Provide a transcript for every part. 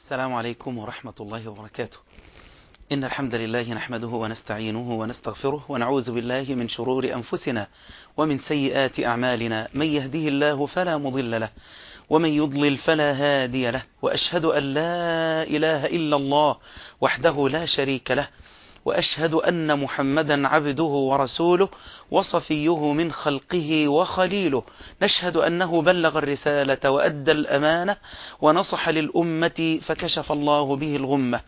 السلام عليكم ورحمة الله وبركاته إن الحمد لله نحمده ونستعينه ونستغفره ونعوذ بالله من شرور أنفسنا ومن سيئات أعمالنا من يهده الله فلا مضل له ومن يضلل فلا هادي له وأشهد أن لا إله إلا الله وحده لا شريك له وأشهد أن محمدا عبده ورسوله وصفيه من خلقه وخليله نشهد أنه بلغ الرسالة وأدى الأمانة ونصح للأمة فكشف الله به الغمة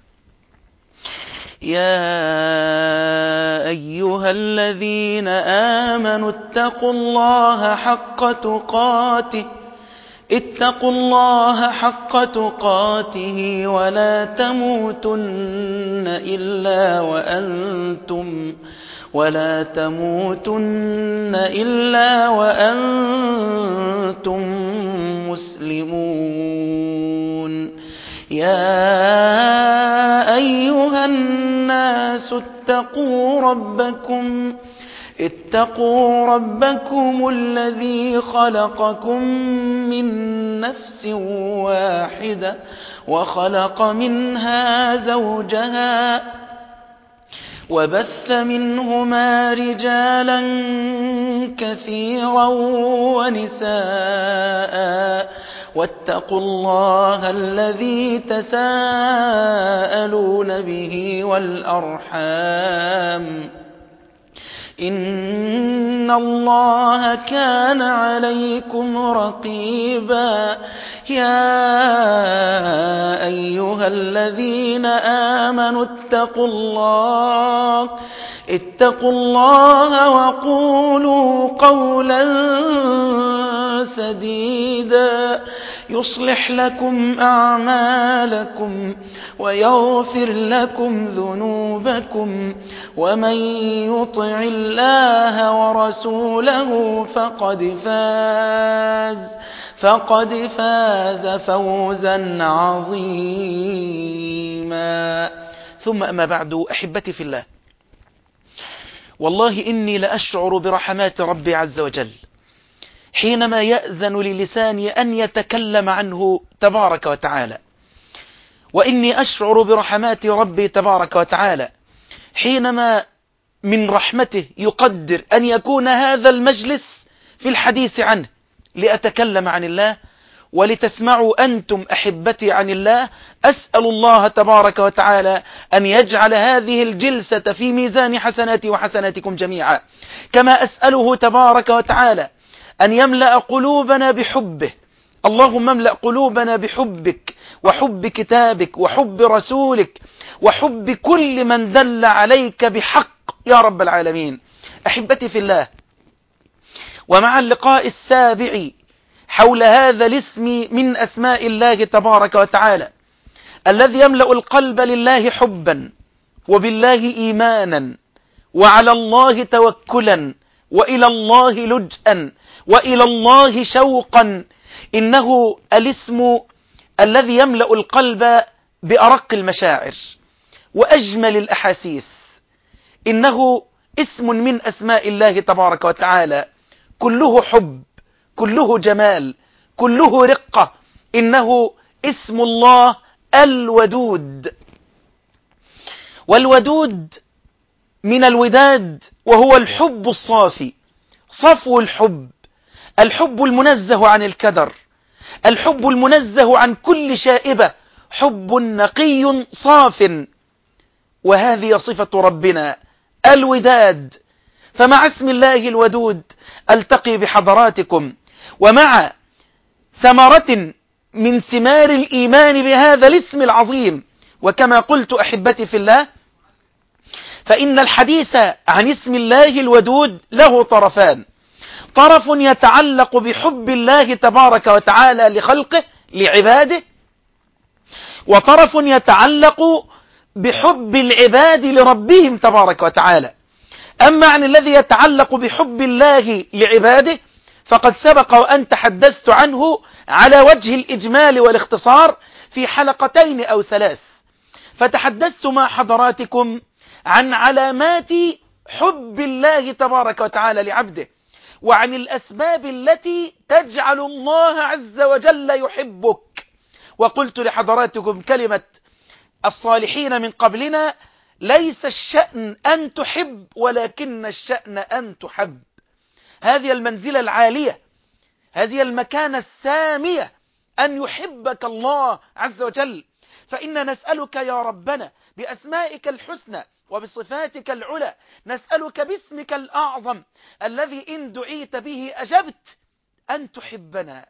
يا أيها الذين آمنوا اتقوا الله حق تقاته اتقوا الله حق تقاته ولا تموتن إلا وأنتم ولا تموتن إلا وأنتم مسلمون يا أيها الناس اتقوا ربكم اتقوا ربكم الذي خلقكم من نفس واحدة وخلق منها زوجها وبث منهما رجالا كثيرا ونساء واتقوا الله الذي تساءلون به والأرحام إن الله كان عليكم رقيبا يا أيها الذين آمنوا اتقوا الله اتقوا الله وقولوا قولا سديدا يصلح لكم أعمالكم ويغفر لكم ذنوبكم ومن يطع الله ورسوله فقد فاز فقد فاز فوزا عظيما ثم أما بعد أحبتي في الله والله إني لأشعر برحمات ربي عز وجل حينما يأذن للساني أن يتكلم عنه تبارك وتعالى وإني أشعر برحمات ربي تبارك وتعالى حينما من رحمته يقدر أن يكون هذا المجلس في الحديث عنه لأتكلم عن الله ولتسمعوا أنتم أحبتي عن الله أسأل الله تبارك وتعالى أن يجعل هذه الجلسة في ميزان حسناتي وحسناتكم جميعا كما أسأله تبارك وتعالى أن يملأ قلوبنا بحبه اللهم املأ قلوبنا بحبك وحب كتابك وحب رسولك وحب كل من دل عليك بحق يا رب العالمين أحبتي في الله ومع اللقاء السابع حول هذا الاسم من أسماء الله تبارك وتعالى الذي يملأ القلب لله حبا وبالله إيمانا وعلى الله توكلا وإلى الله لجأا وإلى الله شوقا إنه الاسم الذي يملأ القلب بأرق المشاعر وأجمل الأحاسيس إنه اسم من أسماء الله تبارك وتعالى كله حب كله جمال كله رقة إنه اسم الله الودود والودود من الوداد وهو الحب الصافي صفو الحب الحب المنزه عن الكدر الحب المنزه عن كل شائبة حب نقي صاف وهذه صفة ربنا الوداد فمع اسم الله الودود ألتقي بحضراتكم ومع ثمرة من ثمار الإيمان بهذا الاسم العظيم وكما قلت أحبتي في الله فإن الحديث عن اسم الله الودود له طرفان طرف يتعلق بحب الله تبارك وتعالى لخلقه لعباده وطرف يتعلق بحب العباد لربهم تبارك وتعالى أما عن الذي يتعلق بحب الله لعباده فقد سبق وأن تحدثت عنه على وجه الإجمال والاختصار في حلقتين أو ثلاث فتحدثت مع حضراتكم عن علامات حب الله تبارك وتعالى لعبده وعن الأسباب التي تجعل الله عز وجل يحبك وقلت لحضراتكم كلمة الصالحين من قبلنا ليس الشأن أن تحب ولكن الشأن أن تحب هذه المنزلة العالية هذه المكانة السامية أن يحبك الله عز وجل فإن نسألك يا ربنا بأسمائك الحسنى وبصفاتك العلى نسألك باسمك الأعظم الذي إن دعيت به أجبت أن تحبنا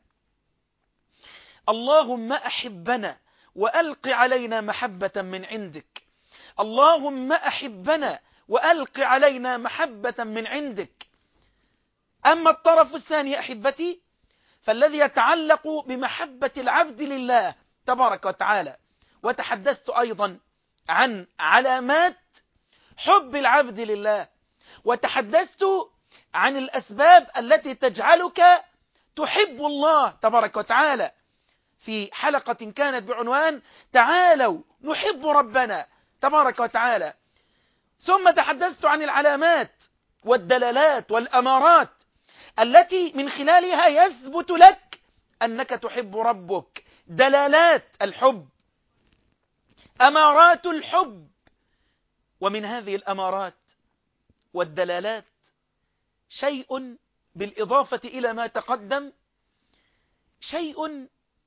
اللهم أحبنا وألق علينا محبة من عندك اللهم أحبنا وألق علينا محبة من عندك أما الطرف الثاني أحبتي فالذي يتعلق بمحبة العبد لله تبارك وتعالى وتحدثت أيضا عن علامات حب العبد لله وتحدثت عن الأسباب التي تجعلك تحب الله تبارك وتعالى في حلقة كانت بعنوان تعالوا نحب ربنا تبارك وتعالى ثم تحدثت عن العلامات والدلالات والأمارات التي من خلالها يثبت لك أنك تحب ربك دلالات الحب أمارات الحب ومن هذه الأمارات والدلالات شيء بالإضافة إلى ما تقدم شيء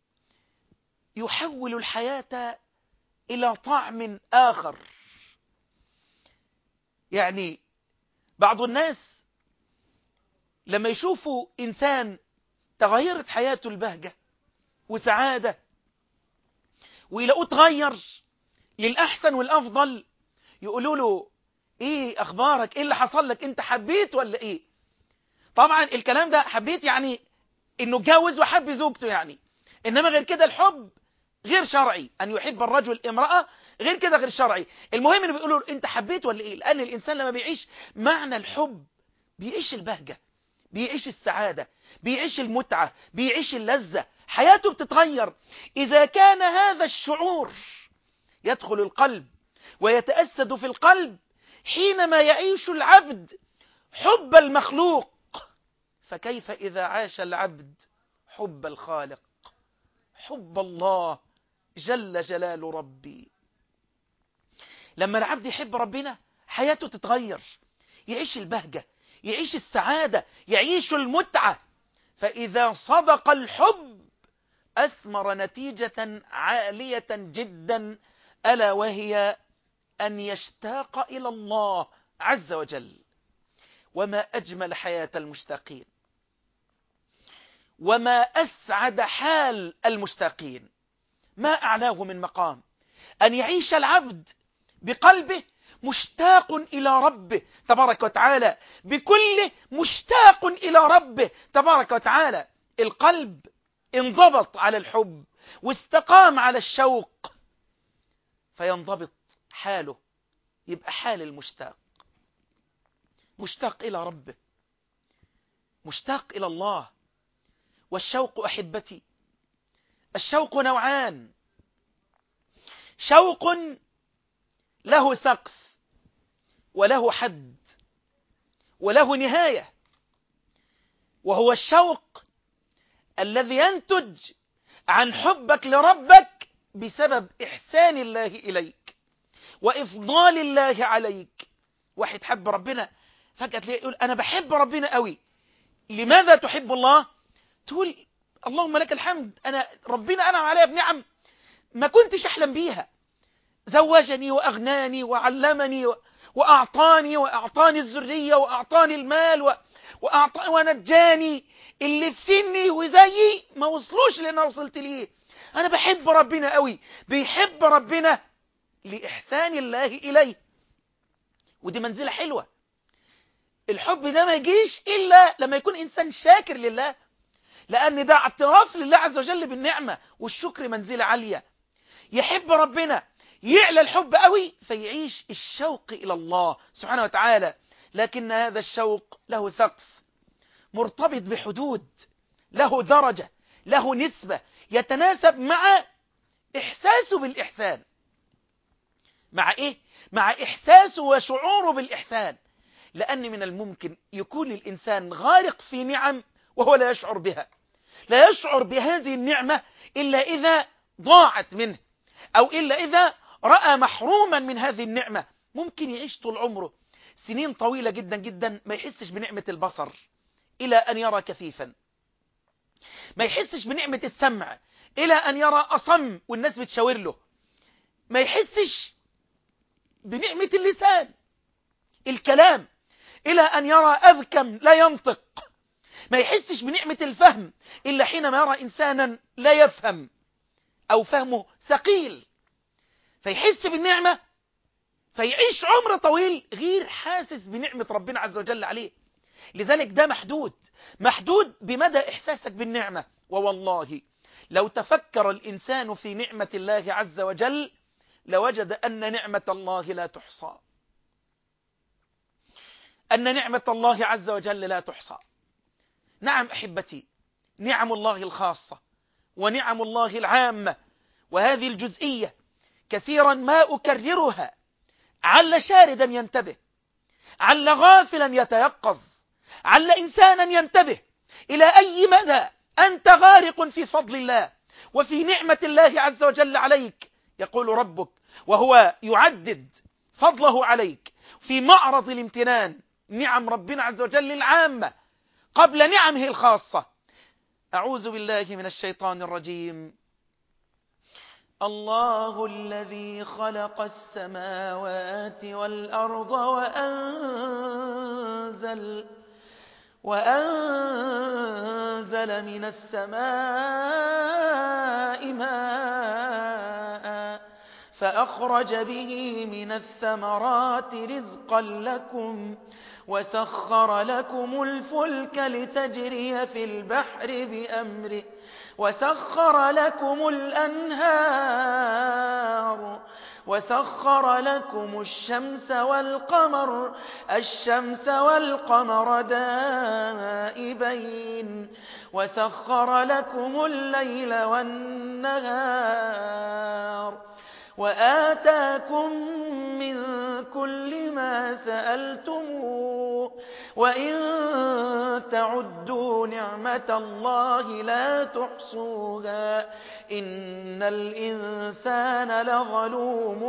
يحول الحياة إلى طعم آخر يعني بعض الناس لما يشوفوا إنسان تغيرت حياته البهجة وسعادة ويلاقوه تغير للأحسن والأفضل يقولوا له إيه أخبارك إيه اللي حصل لك أنت حبيت ولا إيه طبعا الكلام ده حبيت يعني إنه اتجوز وحب زوجته يعني إنما غير كده الحب غير شرعي أن يحب الرجل امرأة غير كده غير شرعي المهم إنه بيقولوا أنت حبيت ولا إيه لأن الإنسان لما بيعيش معنى الحب بيعيش البهجة بيعيش السعادة بيعيش المتعة بيعيش اللذة حياته بتتغير إذا كان هذا الشعور يدخل القلب ويتأسد في القلب حينما يعيش العبد حب المخلوق فكيف إذا عاش العبد حب الخالق حب الله جل جلال ربي لما العبد يحب ربنا حياته تتغير يعيش البهجة يعيش السعادة يعيش المتعة فإذا صدق الحب أثمر نتيجة عالية جدا ألا وهي أن يشتاق إلى الله عز وجل وما أجمل حياة المشتاقين وما أسعد حال المشتاقين ما أعلاه من مقام أن يعيش العبد بقلبه مشتاق إلى ربه تبارك وتعالى بكل مشتاق إلى ربه تبارك وتعالى القلب انضبط على الحب واستقام على الشوق فينضبط حاله يبقى حال المشتاق مشتاق إلى ربه مشتاق إلى الله والشوق أحبتي الشوق نوعان شوق له سقف وله حد وله نهاية وهو الشوق الذي ينتج عن حبك لربك بسبب إحسان الله إليك وإفضال الله عليك واحد حب ربنا فجأة تلاقيه يقول أنا بحب ربنا قوي لماذا تحب الله تقول اللهم لك الحمد أنا ربنا أنعم عليا بنعم ما كنتش أحلم بيها زوجني وأغناني وعلمني وأعطاني وأعطاني الذرية وأعطاني المال وأعطاني ونجاني اللي في سني وزيي ما وصلوش اللي أنا وصلت ليه أنا بحب ربنا قوي بيحب ربنا لإحسان الله إليه ودي منزلة حلوة الحب ده ما يجيش إلا لما يكون إنسان شاكر لله لأن ده اعتراف لله عز وجل بالنعمة والشكر منزلة عالية يحب ربنا يعلى الحب قوي فيعيش الشوق إلى الله سبحانه وتعالى لكن هذا الشوق له سقف مرتبط بحدود له درجة له نسبة يتناسب مع إحساسه بالإحسان مع إيه؟ مع إحساسه وشعوره بالإحسان لأن من الممكن يكون الإنسان غارق في نعم وهو لا يشعر بها لا يشعر بهذه النعمة إلا إذا ضاعت منه أو إلا إذا رأى محروما من هذه النعمة ممكن يعيش طول عمره سنين طويلة جدا جدا ما يحسش بنعمة البصر إلى أن يرى كثيفا ما يحسش بنعمة السمع إلى أن يرى أصم والناس بتشاور له ما يحسش بنعمة اللسان الكلام إلى أن يرى أبكم لا ينطق ما يحسش بنعمة الفهم إلا حينما يرى إنسانا لا يفهم أو فهمه ثقيل فيحس بالنعمة فيعيش عمر طويل غير حاسس بنعمة ربنا عز وجل عليه لذلك ده محدود محدود بمدى إحساسك بالنعمة ووالله لو تفكر الإنسان في نعمة الله عز وجل لوجد أن نعمة الله لا تحصى أن نعمة الله عز وجل لا تحصى نعم أحبتي نعم الله الخاصة ونعم الله العامة وهذه الجزئية كثيرا ما أكررها عل شاردا ينتبه عل غافلا يتيقظ عل إنسانا ينتبه إلى أي مدى أنت غارق في فضل الله وفي نعمة الله عز وجل عليك يقول ربك وهو يعدد فضله عليك في معرض الامتنان نعم ربنا عز وجل العامة قبل نعمه الخاصة أعوذ بالله من الشيطان الرجيم الله الذي خلق السماوات والأرض وأنزل وأنزل من السماء ماء فأخرج به من الثمرات رزقا لكم وسخر لكم الفلك لتجري في البحر بأمره وسخر لكم الأنهار وسخر لكم الشمس والقمر الشمس والقمر دائبين وسخر لكم الليل والنهار وآتاكم من كل ما سألتموه وإن تعدوا نعمة الله لا تحصوها إن الإنسان لظلوم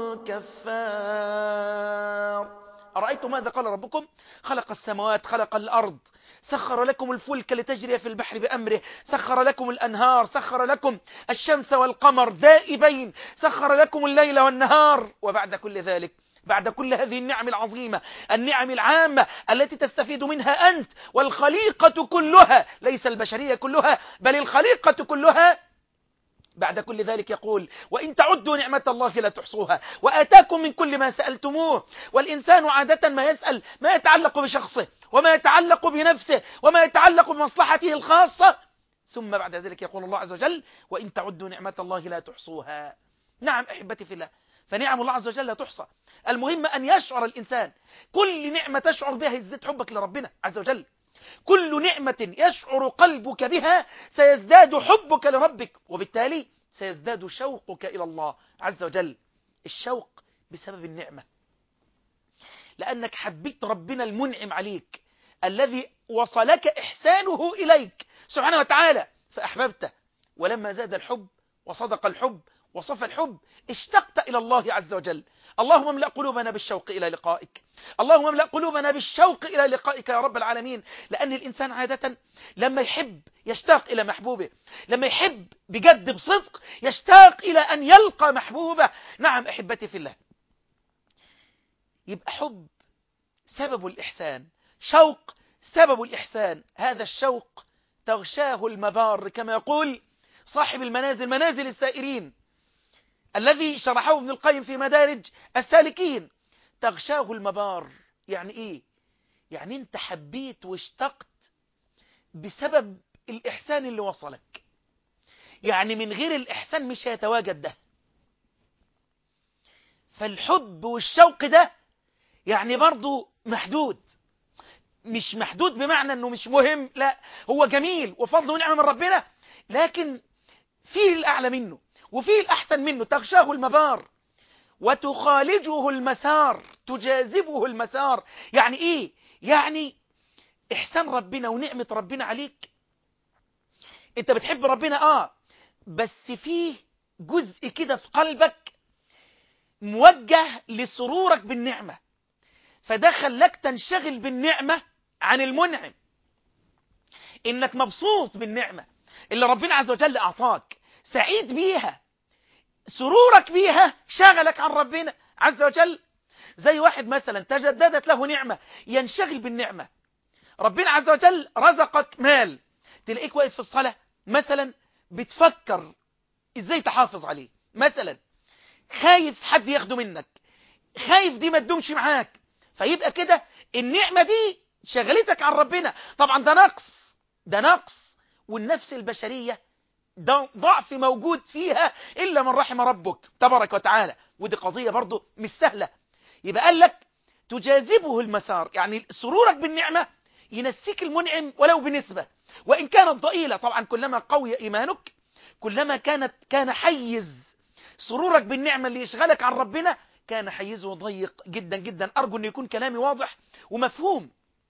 كفار أرأيتم ماذا قال ربكم خلق السماوات خلق الأرض سخر لكم الفلك لتجري في البحر بأمره سخر لكم الأنهار سخر لكم الشمس والقمر دائبين سخر لكم الليل والنهار وبعد كل ذلك بعد كل هذه النعم العظيمة النعم العامة التي تستفيد منها أنت والخليقة كلها ليس البشرية كلها بل الخليقة كلها بعد كل ذلك يقول وإن تعدوا نعمة الله لا تحصوها وآتاكم من كل ما سألتموه والإنسان عادة ما يسأل ما يتعلق بشخصه وما يتعلق بنفسه وما يتعلق بمصلحته الخاصة ثم بعد ذلك يقول الله عز وجل وإن تعدوا نعمة الله لا تحصوها نعم أحبتي في الله فنعم الله عز وجل لا تحصى المهم أن يشعر الإنسان كل نعمة تشعر بها يزداد حبك لربنا عز وجل كل نعمة يشعر قلبك بها سيزداد حبك لربك وبالتالي سيزداد شوقك إلى الله عز وجل الشوق بسبب النعمة لأنك حبيت ربنا المنعم عليك الذي وصلك إحسانه إليك سبحانه وتعالى فأحببته ولما زاد الحب وصدق الحب وصفى الحب اشتقت إلى الله عز وجل اللهم املأ قلوبنا بالشوق إلى لقائك اللهم املأ قلوبنا بالشوق إلى لقائك يا رب العالمين لأن الإنسان عادة لما يحب يشتاق إلى محبوبه لما يحب بجد بصدق يشتاق إلى أن يلقى محبوبه نعم أحبتي في الله يبقى حب سبب الإحسان شوق سبب الإحسان هذا الشوق تغشاه المبار كما يقول صاحب المنازل منازل السائرين الذي شرحه ابن القيم في مدارج السالكين تغشاه المبار يعني ايه يعني انت حبيت واشتقت بسبب الإحسان اللي وصلك يعني من غير الإحسان مش هيتواجد ده فالحب والشوق ده يعني برضو محدود مش محدود بمعنى انه مش مهم لا هو جميل وفضل ونعمة من ربنا لكن فيه الأعلى منه وفيه الأحسن منه تغشاه المبار وتخالجه المسار تجاذبه المسار يعني إيه؟ يعني إحسان ربنا ونعمة ربنا عليك أنت بتحب ربنا آه بس فيه جزء كده في قلبك موجه لسرورك بالنعمة فده خلاك تنشغل بالنعمة عن المنعم انك مبسوط بالنعمة اللي ربنا عز وجل اعطاك سعيد بيها سرورك بيها شغلك عن ربنا عز وجل زي واحد مثلا تجددت له نعمة ينشغل بالنعمة ربنا عز وجل رزقك مال تلاقيك واقف في الصلاة مثلا بتفكر ازاي تحافظ عليه مثلا خايف حد ياخده منك خايف دي ما تدومش معاك فيبقى كده النعمة دي شغلتك عن ربنا طبعا ده نقص ده نقص والنفس البشرية ده ضعف موجود فيها إلا من رحم ربك تبارك وتعالى ودي قضية برضو مش سهلة يبقى قال لك تجاذبه المسار يعني سرورك بالنعمة ينسيك المنعم ولو بنسبة وإن كانت ضئيلة طبعا كلما قوي إيمانك كلما كانت كان حيز سرورك بالنعمة اللي يشغلك عن ربنا كان حيزه ضيق جدا جدا أرجو أن يكون كلامي واضح ومفهوم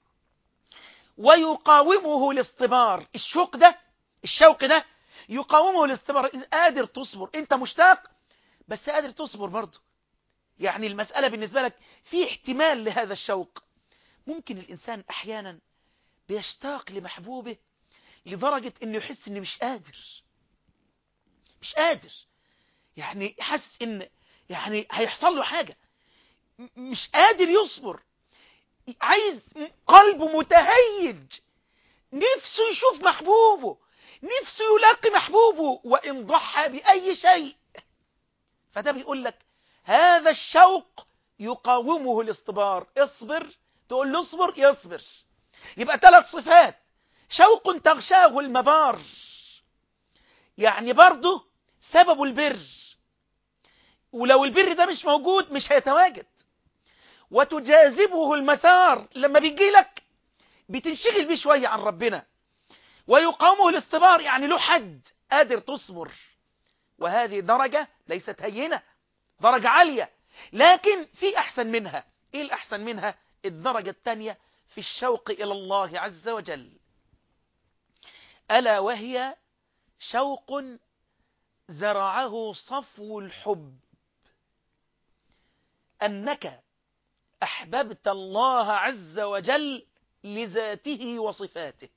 ويقاومه الاصطبار الشوق ده الشوق ده يقاومه الاصطبار قادر تصبر انت مشتاق بس قادر تصبر برضه يعني المسألة بالنسبة لك في احتمال لهذا الشوق ممكن الإنسان أحيانا بيشتاق لمحبوبه لدرجة أنه يحس أنه مش قادر مش قادر يعني حاسس أن يعني هيحصل له حاجة مش قادر يصبر عايز قلبه متهيج نفسه يشوف محبوبه نفسه يلاقي محبوبه وإن ضحى بأي شيء فده بيقول لك هذا الشوق يقاومه الاصطبار اصبر تقول له اصبر يصبر يبقى ثلاث صفات شوق تغشاه المبار يعني برضه سبب البر ولو البر ده مش موجود مش هيتواجد وتجاذبه المسار لما بيجي لك بتنشغل بيه شوية عن ربنا ويقاومه الاصطبار يعني له حد قادر تصبر وهذه درجة ليست هينة درجة عالية لكن في أحسن منها إيه الأحسن منها الدرجة الثانية في الشوق إلى الله عز وجل ألا وهي شوق زرعه صفو الحب أنك أحببت الله عز وجل لذاته وصفاته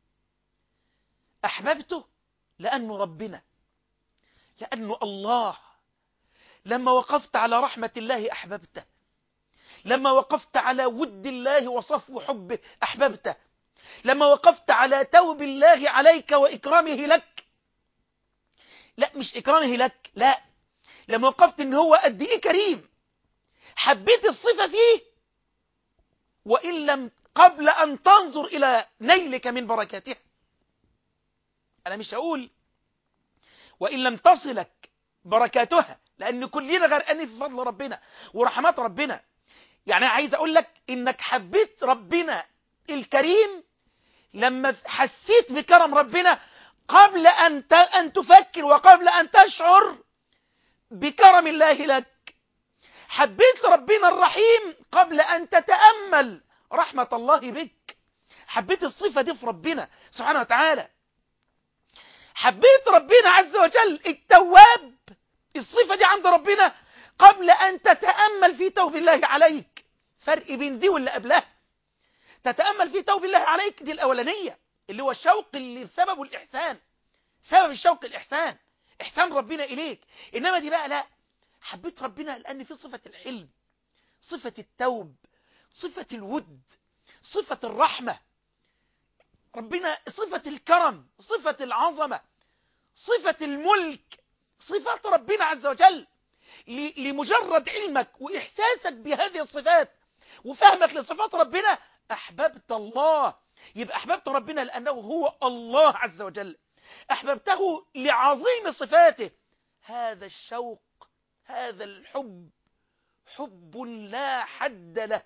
أحببته لأنه ربنا لأنه الله لما وقفت على رحمة الله أحببته لما وقفت على ود الله وصفو حبه أحببته لما وقفت على توب الله عليك وإكرامه لك لا مش إكرامه لك لا لما وقفت إن هو قد إيه كريم حبيت الصفة فيه وإن لم قبل أن تنظر إلى نيلك من بركاته أنا مش هقول وإن لم تصلك بركاتها لأن كلنا غرقانين في فضل ربنا ورحمات ربنا يعني عايز أقول لك إنك حبيت ربنا الكريم لما حسيت بكرم ربنا قبل أن أن تفكر وقبل أن تشعر بكرم الله لك حبيت ربنا الرحيم قبل أن تتأمل رحمة الله بك حبيت الصفة دي في ربنا سبحانه وتعالى حبيت ربنا عز وجل التواب الصفة دي عند ربنا قبل أن تتأمل في توب الله عليك فرق بين دي واللي قبلها تتأمل في توب الله عليك دي الأولانية اللي هو الشوق اللي سببه الإحسان سبب الشوق الإحسان إحسان ربنا إليك إنما دي بقى لا حبيت ربنا لأن في صفة الحلم صفة التوب صفة الود صفة الرحمة ربنا صفة الكرم صفة العظمة صفة الملك صفات ربنا عز وجل لمجرد علمك وإحساسك بهذه الصفات وفهمك لصفات ربنا أحببت الله يبقى أحببت ربنا لأنه هو الله عز وجل أحببته لعظيم صفاته هذا الشوق هذا الحب حب لا حد له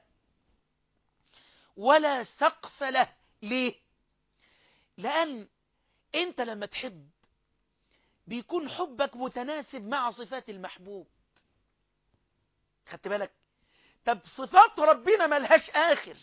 ولا سقف له ليه لأن أنت لما تحب بيكون حبك متناسب مع صفات المحبوب خدت بالك طب صفات ربنا ملهاش آخر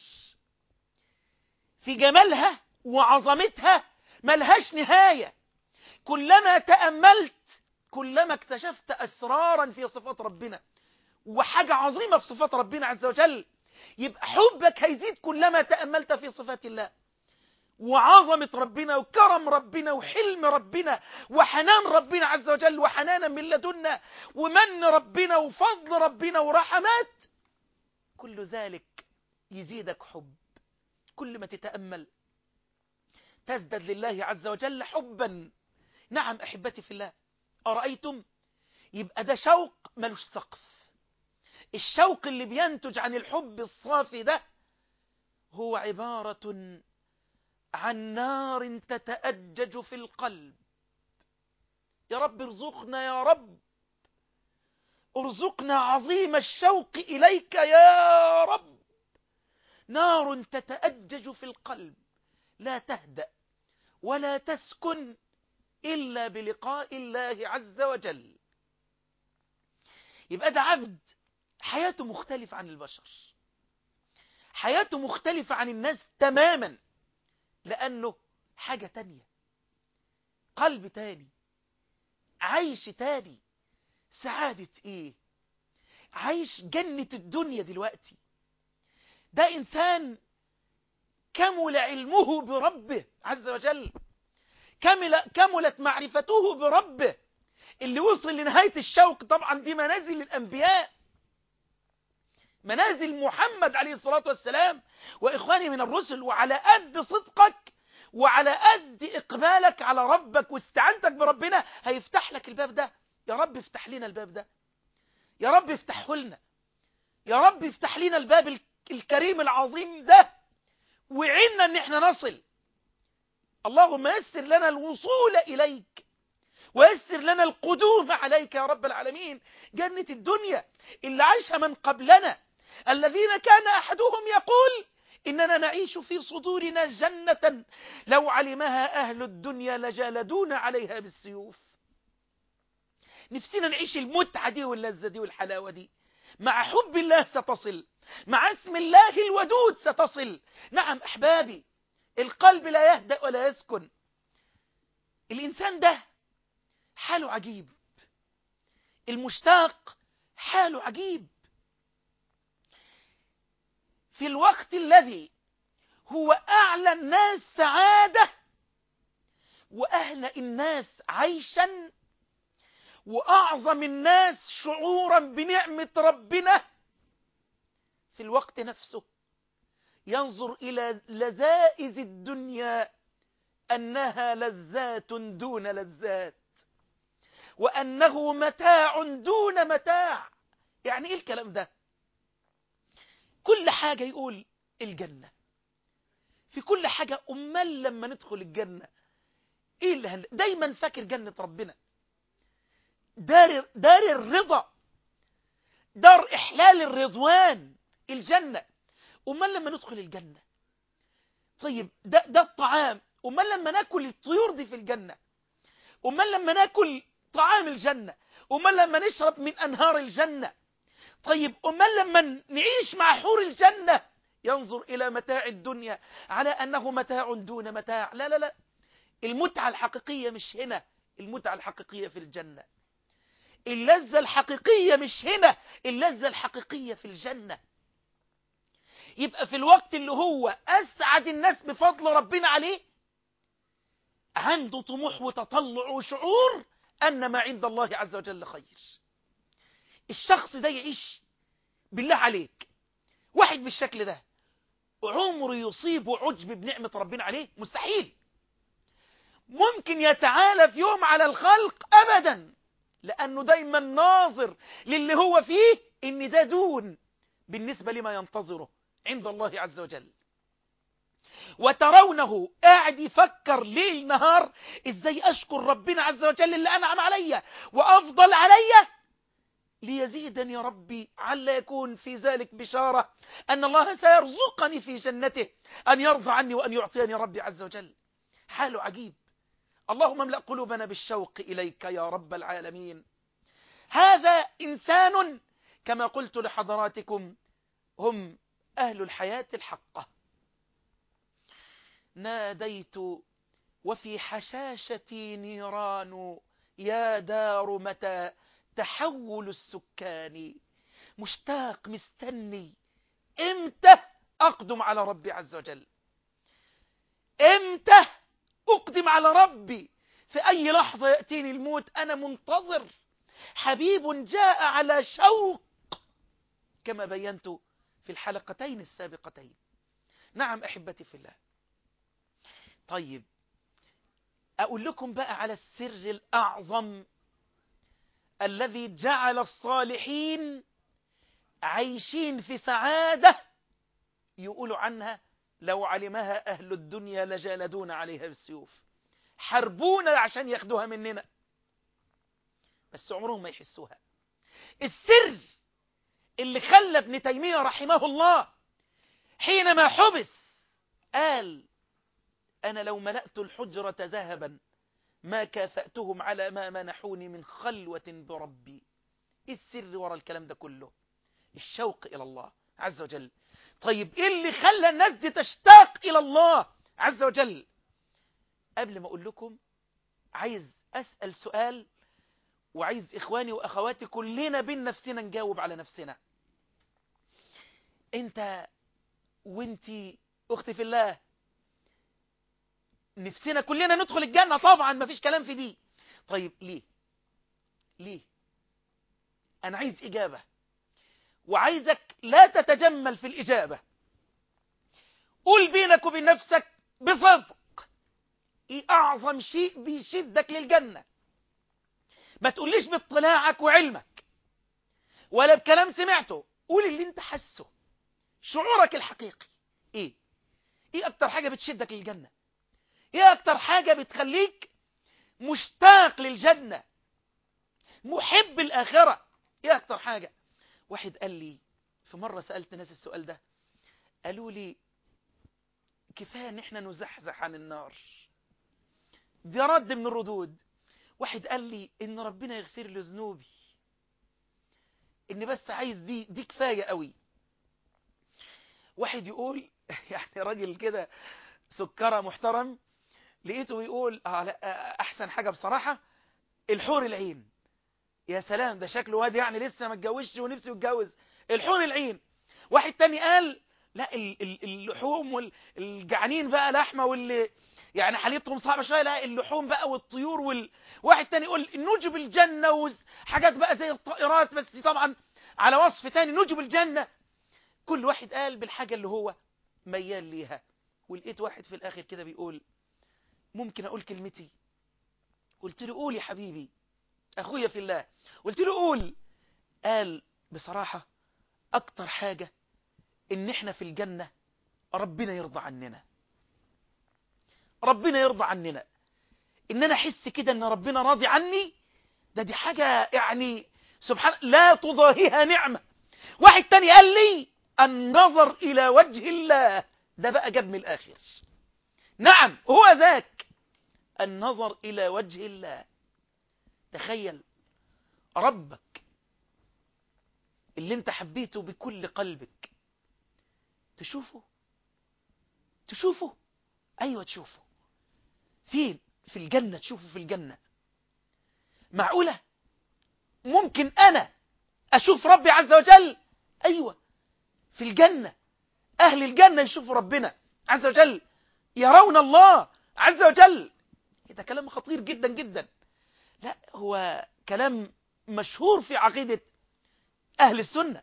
في جمالها وعظمتها ملهاش نهاية كلما تأملت كلما اكتشفت أسرارا في صفات ربنا وحاجة عظيمة في صفات ربنا عز وجل يبقى حبك هيزيد كلما تأملت في صفات الله وعظمة ربنا وكرم ربنا وحلم ربنا وحنان ربنا عز وجل وحنانا من لدنا ومن ربنا وفضل ربنا ورحمات كل ذلك يزيدك حب كل ما تتأمل تزدد لله عز وجل حبا نعم أحبتي في الله أرأيتم يبقى ده شوق ملوش سقف الشوق اللي بينتج عن الحب الصافي ده هو عبارة عن نار تتأجج في القلب يا رب ارزقنا يا رب ارزقنا عظيم الشوق إليك يا رب نار تتأجج في القلب لا تهدأ ولا تسكن إلا بلقاء الله عز وجل يبقى ده عبد حياته مختلفة عن البشر حياته مختلفة عن الناس تماما لأنه حاجة تانية قلب تاني عيش تاني سعادة ايه عايش جنة الدنيا دلوقتي ده إنسان كمل علمه بربه عز وجل كمل كملت معرفته بربه اللي وصل لنهاية الشوق طبعا دي منازل الأنبياء منازل محمد عليه الصلاة والسلام وإخواني من الرسل وعلى قد صدقك وعلى قد إقبالك على ربك واستعانتك بربنا هيفتح لك الباب ده يا رب افتح لنا الباب ده يا رب افتحه لنا يا رب افتح لنا الباب الكريم العظيم ده وعنا ان احنا نصل اللهم يسر لنا الوصول إليك ويسر لنا القدوم عليك يا رب العالمين جنة الدنيا اللي عاشها من قبلنا الذين كان أحدهم يقول إننا نعيش في صدورنا جنة لو علمها أهل الدنيا لجالدون عليها بالسيوف نفسنا نعيش المتعة دي واللذة دي والحلاوة دي مع حب الله ستصل مع اسم الله الودود ستصل نعم أحبابي القلب لا يهدأ ولا يسكن الإنسان ده حاله عجيب المشتاق حاله عجيب في الوقت الذي هو أعلى الناس سعادة وأهنأ الناس عيشا وأعظم الناس شعورا بنعمة ربنا في الوقت نفسه ينظر إلى لذائذ الدنيا أنها لذات دون لذات وأنه متاع دون متاع يعني إيه الكلام ده كل حاجة يقول الجنة في كل حاجة أمال لما ندخل الجنة إيه اللي هل... دايما فاكر جنة ربنا دار, دار الرضا دار إحلال الرضوان الجنة أمال لما ندخل الجنة طيب ده, ده الطعام أمال لما ناكل الطيور دي في الجنة أمال لما ناكل طعام الجنة أمال لما نشرب من أنهار الجنة طيب أمال لما نعيش مع حور الجنة ينظر إلى متاع الدنيا على أنه متاع دون متاع لا لا لا المتعة الحقيقية مش هنا المتعة الحقيقية في الجنة اللذة الحقيقية مش هنا اللذة الحقيقية في الجنة يبقى في الوقت اللي هو أسعد الناس بفضل ربنا عليه عنده طموح وتطلع وشعور أن ما عند الله عز وجل خير الشخص ده يعيش بالله عليك واحد بالشكل ده عمره يصيب عجب بنعمة ربنا عليه مستحيل ممكن يتعالى في يوم على الخلق أبدا لأنه دايما ناظر للي هو فيه إن ده دون بالنسبة لما ينتظره عند الله عز وجل وترونه قاعد يفكر ليل نهار ازاي اشكر ربنا عز وجل اللي انعم عليا وافضل عليا ليزيدني ربي عل يكون في ذلك بشارة أن الله سيرزقني في جنته أن يرضى عني وأن يعطيني ربي عز وجل حاله عجيب اللهم املأ قلوبنا بالشوق إليك يا رب العالمين هذا إنسان كما قلت لحضراتكم هم أهل الحياة الحقة ناديت وفي حشاشتي نيران يا دار متى تحول السكان مشتاق مستني امتى اقدم على ربي عز وجل امتى اقدم على ربي في اي لحظة يأتيني الموت انا منتظر حبيب جاء على شوق كما بينت في الحلقتين السابقتين نعم احبتي في الله طيب اقول لكم بقى على السر الاعظم الذي جعل الصالحين عايشين في سعادة يقولوا عنها لو علمها أهل الدنيا لجالدون عليها بالسيوف حربونا عشان ياخدوها مننا بس عمرهم ما يحسوها السر اللي خلى ابن تيمية رحمه الله حينما حبس قال أنا لو ملأت الحجرة ذهبا ما كافأتهم على ما منحوني من خلوة بربي إيه السر وراء الكلام ده كله الشوق إلى الله عز وجل طيب إيه اللي خلى الناس دي تشتاق إلى الله عز وجل قبل ما أقول لكم عايز أسأل سؤال وعايز إخواني وأخواتي كلنا بين نفسنا نجاوب على نفسنا أنت وانتي أختي في الله نفسنا كلنا ندخل الجنة طبعا ما فيش كلام في دي طيب ليه ليه أنا عايز إجابة وعايزك لا تتجمل في الإجابة قول بينك وبين نفسك بصدق إيه أعظم شيء بيشدك للجنة ما تقوليش باطلاعك وعلمك ولا بكلام سمعته قول اللي انت حسه شعورك الحقيقي ايه ايه اكتر حاجة بتشدك للجنة ايه اكتر حاجة بتخليك مشتاق للجنة محب الآخرة ايه اكتر حاجة واحد قال لي في مرة سألت ناس السؤال ده قالوا لي كفاية ان احنا نزحزح عن النار دي رد من الردود واحد قال لي ان ربنا يغفر له ذنوبي ان بس عايز دي دي كفاية قوي واحد يقول يعني راجل كده سكرة محترم لقيته يقول آه لا احسن حاجة بصراحة الحور العين يا سلام ده شكله واد يعني لسه ما اتجوزش ونفسه يتجوز الحور العين واحد تاني قال لا اللحوم والجعانين بقى لحمه واللي يعني حالتهم صعبه شويه لا اللحوم بقى والطيور وال... واحد تاني يقول نجب الجنه وحاجات بقى زي الطائرات بس طبعا على وصف تاني نجب الجنه كل واحد قال بالحاجه اللي هو ميال ليها ولقيت واحد في الاخر كده بيقول ممكن اقول كلمتي قلت له قول يا حبيبي اخويا في الله قلت له قول قال بصراحه اكتر حاجه ان احنا في الجنة ربنا يرضى عننا ربنا يرضى عننا ان انا احس كده ان ربنا راضي عني ده دي حاجة يعني سبحان لا تضاهيها نعمة واحد تاني قال لي النظر الى وجه الله ده بقى جاب من الاخر نعم هو ذاك النظر الى وجه الله تخيل ربك اللي انت حبيته بكل قلبك تشوفه تشوفه ايوه تشوفه فين في الجنة تشوفه في الجنة معقولة ممكن انا اشوف ربي عز وجل ايوه في الجنة اهل الجنة يشوفوا ربنا عز وجل يرون الله عز وجل ده كلام خطير جدا جدا لا هو كلام مشهور في عقيدة اهل السنة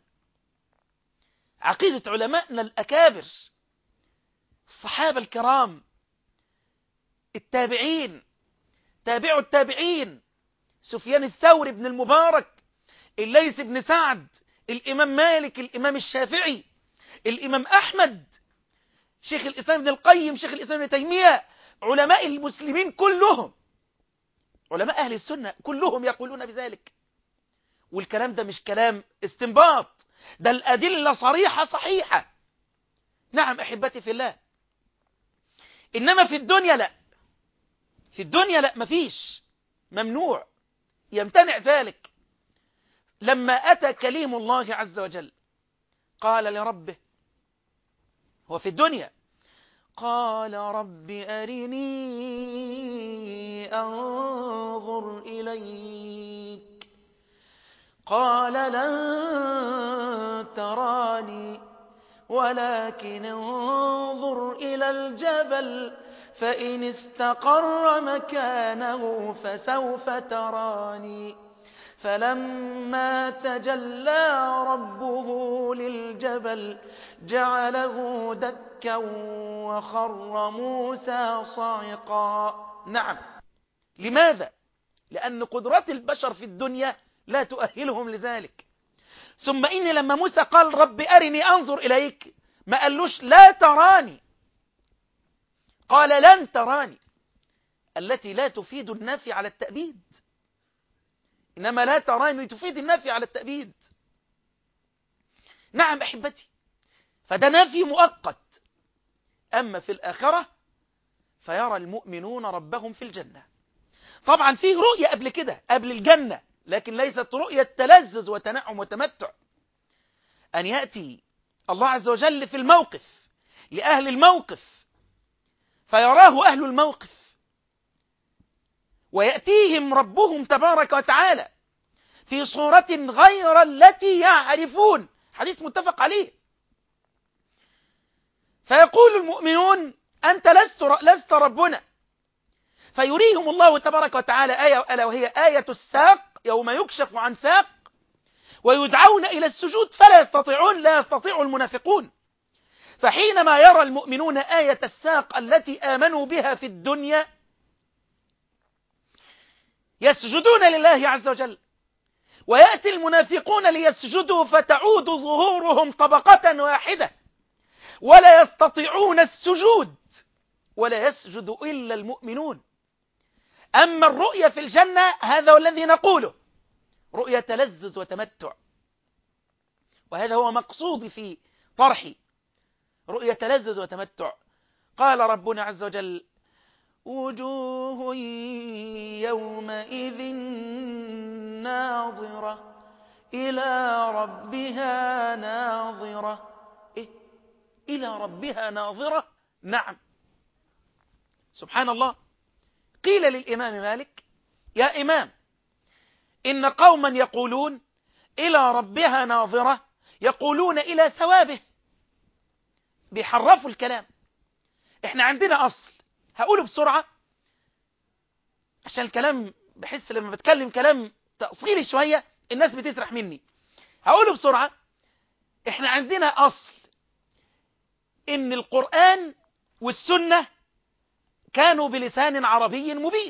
عقيدة علمائنا الأكابر الصحابة الكرام التابعين تابعوا التابعين سفيان الثوري بن المبارك الليث بن سعد الإمام مالك الإمام الشافعي الإمام أحمد شيخ الإسلام ابن القيم شيخ الإسلام ابن تيمية علماء المسلمين كلهم علماء أهل السنة كلهم يقولون بذلك والكلام ده مش كلام استنباط ده الأدلة صريحة صحيحة نعم أحبتي في الله إنما في الدنيا لا في الدنيا لا مفيش ممنوع يمتنع ذلك لما أتى كليم الله عز وجل قال لربه هو في الدنيا قال رب أرني أنظر إليك قال لن تراني ولكن انظر إلى الجبل فإن استقر مكانه فسوف تراني فلما تجلى ربه للجبل جعله دكا وخر موسى صعقا نعم لماذا؟ لأن قدرات البشر في الدنيا لا تؤهلهم لذلك ثم إني لما موسى قال رب أرني أنظر إليك ما قالوش لا تراني قال لن تراني التي لا تفيد النفي على التأبيد إنما لا تراني تفيد النفي على التأبيد نعم أحبتي فده نفي مؤقت أما في الآخرة فيرى المؤمنون ربهم في الجنة طبعا فيه رؤية قبل كده قبل الجنة لكن ليست رؤية تلذذ وتنعم وتمتع أن يأتي الله عز وجل في الموقف لأهل الموقف فيراه أهل الموقف ويأتيهم ربهم تبارك وتعالى في صورة غير التي يعرفون حديث متفق عليه فيقول المؤمنون أنت لست, لست ربنا فيريهم الله تبارك وتعالى آية ألا وهي آية الساق يوم يكشف عن ساق ويدعون إلى السجود فلا يستطيعون لا يستطيع المنافقون فحينما يرى المؤمنون آية الساق التي آمنوا بها في الدنيا يسجدون لله عز وجل ويأتي المنافقون ليسجدوا فتعود ظهورهم طبقة واحدة ولا يستطيعون السجود ولا يسجد إلا المؤمنون أما الرؤية في الجنة هذا هو الذي نقوله رؤية تلذذ وتمتع وهذا هو مقصودي في طرحي رؤية تلذذ وتمتع قال ربنا عز وجل وجوه يومئذ ناظرة إلى ربها ناظرة إيه؟ إلى ربها ناظرة نعم سبحان الله قيل للإمام مالك يا إمام إن قوما يقولون إلى ربها ناظرة يقولون إلى ثوابه بيحرفوا الكلام احنا عندنا أصل هقوله بسرعة عشان الكلام بحس لما بتكلم كلام تأصيلي شوية الناس بتسرح مني هقوله بسرعة احنا عندنا أصل إن القرآن والسنة كانوا بلسان عربي مبين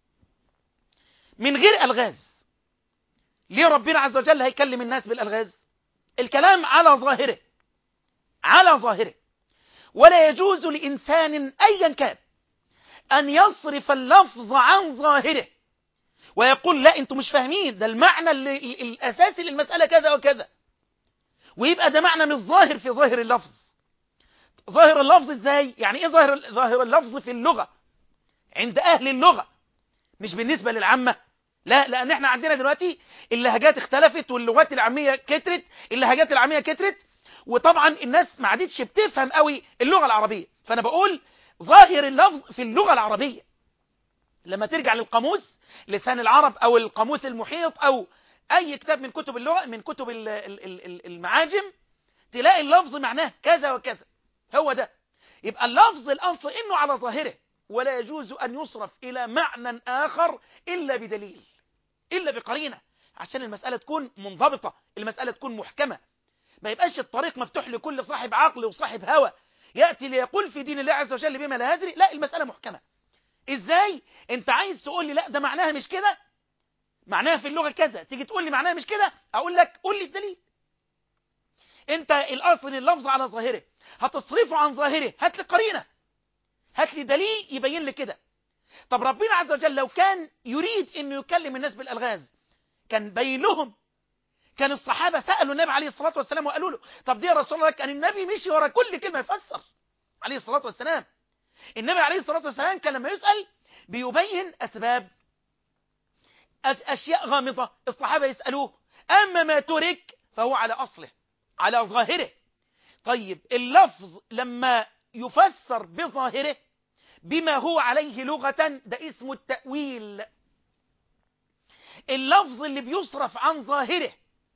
من غير ألغاز ليه ربنا عز وجل هيكلم الناس بالألغاز الكلام على ظاهره على ظاهره ولا يجوز لإنسان أيا كان أن يصرف اللفظ عن ظاهره ويقول لا انتم مش فاهمين ده المعنى اللي الأساسي للمسألة كذا وكذا ويبقى ده معنى مش ظاهر في ظاهر اللفظ ظاهر اللفظ ازاي يعني ايه ظاهر ظاهر اللفظ في اللغة عند اهل اللغة مش بالنسبة للعامة لا لان احنا عندنا دلوقتي اللهجات اختلفت واللغات العامية كترت اللهجات العامية كترت وطبعا الناس ما عادتش بتفهم قوي اللغة العربية فانا بقول ظاهر اللفظ في اللغة العربية لما ترجع للقاموس لسان العرب او القاموس المحيط او اي كتاب من كتب اللغة من كتب المعاجم تلاقي اللفظ معناه كذا وكذا هو ده يبقى اللفظ الأصل إنه على ظاهره ولا يجوز أن يصرف إلى معنى آخر إلا بدليل إلا بقرينة عشان المسألة تكون منضبطة المسألة تكون محكمة ما يبقاش الطريق مفتوح لكل صاحب عقل وصاحب هوى يأتي ليقول في دين الله عز وجل بما لا يدري لا المسألة محكمة إزاي أنت عايز تقول لي لا ده معناها مش كده معناها في اللغة كذا تيجي تقول لي معناها مش كده أقول لك قول لي الدليل انت الاصل اللفظ على ظاهره هتصرفه عن ظاهره هات لي قرينه هات لي دليل يبين لي كده طب ربنا عز وجل لو كان يريد انه يكلم الناس بالالغاز كان بين لهم كان الصحابه سالوا النبي عليه الصلاه والسلام وقالوا له طب دي يا رسول الله كان النبي مشي ورا كل كلمه يفسر عليه الصلاه والسلام النبي عليه الصلاه والسلام كان لما يسال بيبين اسباب اشياء غامضه الصحابه يسالوه اما ما ترك فهو على اصله على ظاهره طيب اللفظ لما يفسر بظاهره بما هو عليه لغة ده اسمه التأويل اللفظ اللي بيصرف عن ظاهره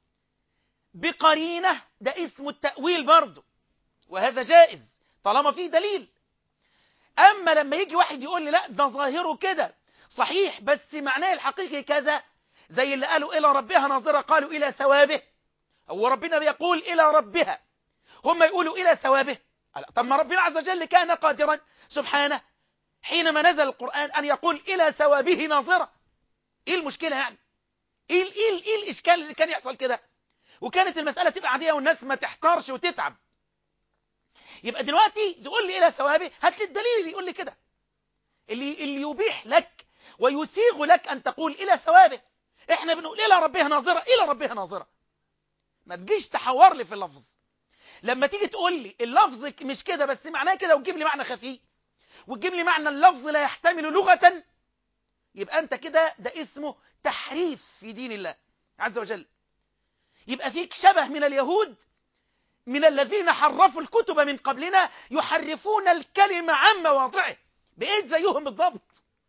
بقرينة ده اسمه التأويل برضه وهذا جائز طالما فيه دليل أما لما يجي واحد يقول لي لا ده ظاهره كده صحيح بس معناه الحقيقي كذا زي اللي قالوا إلى ربها ناظرة قالوا إلى ثوابه هو ربنا بيقول إلى ربها هم يقولوا إلى ثوابه طب ما ربنا عز وجل كان قادرا سبحانه حينما نزل القرآن أن يقول إلى ثوابه ناظرة إيه المشكلة يعني إيه, إيه, إيه الإشكال اللي كان يحصل كده وكانت المسألة تبقى عادية والناس ما تحتارش وتتعب يبقى دلوقتي تقول لي إلى ثوابه هات لي الدليل اللي يقول لي كده اللي, اللي يبيح لك ويسيغ لك أن تقول إلى ثوابه إحنا بنقول إلى ربها ناظرة إلى ربها ناظرة ما تجيش تحور لي في اللفظ لما تيجي تقول لي اللفظ مش كده بس معناه كده وتجيب لي معنى خفي وتجيب لي معنى اللفظ لا يحتمل لغة يبقى أنت كده ده اسمه تحريف في دين الله عز وجل يبقى فيك شبه من اليهود من الذين حرفوا الكتب من قبلنا يحرفون الكلمة عن مواضعه بقيت زيهم بالضبط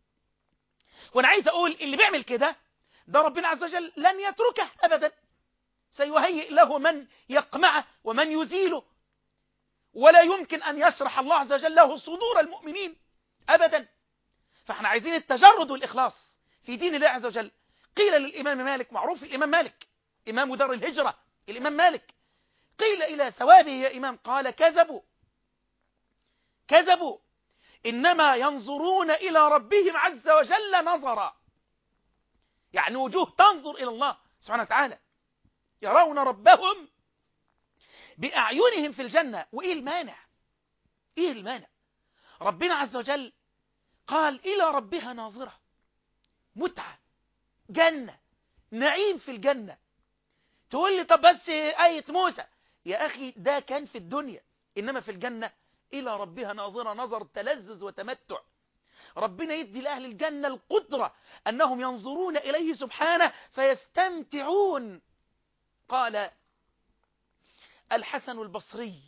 وانا عايز اقول اللي بيعمل كده ده ربنا عز وجل لن يتركه ابدا سيهيئ له من يقمعه ومن يزيله ولا يمكن ان يشرح الله عز وجل له صدور المؤمنين ابدا فاحنا عايزين التجرد والاخلاص في دين الله عز وجل قيل للامام مالك معروف الامام مالك امام دار الهجره الامام مالك قيل إلى ثوابه يا إمام قال كذبوا كذبوا إنما ينظرون إلى ربهم عز وجل نظرا يعني وجوه تنظر إلى الله سبحانه وتعالى يرون ربهم بأعينهم في الجنة وإيه المانع إيه المانع ربنا عز وجل قال إلى ربها ناظرة متعة جنة نعيم في الجنة تقول لي طب بس آية موسى يا أخي ده كان في الدنيا إنما في الجنة إلى ربها ناظرة نظر تلذذ وتمتع ربنا يدي لأهل الجنة القدرة أنهم ينظرون إليه سبحانه فيستمتعون قال الحسن البصري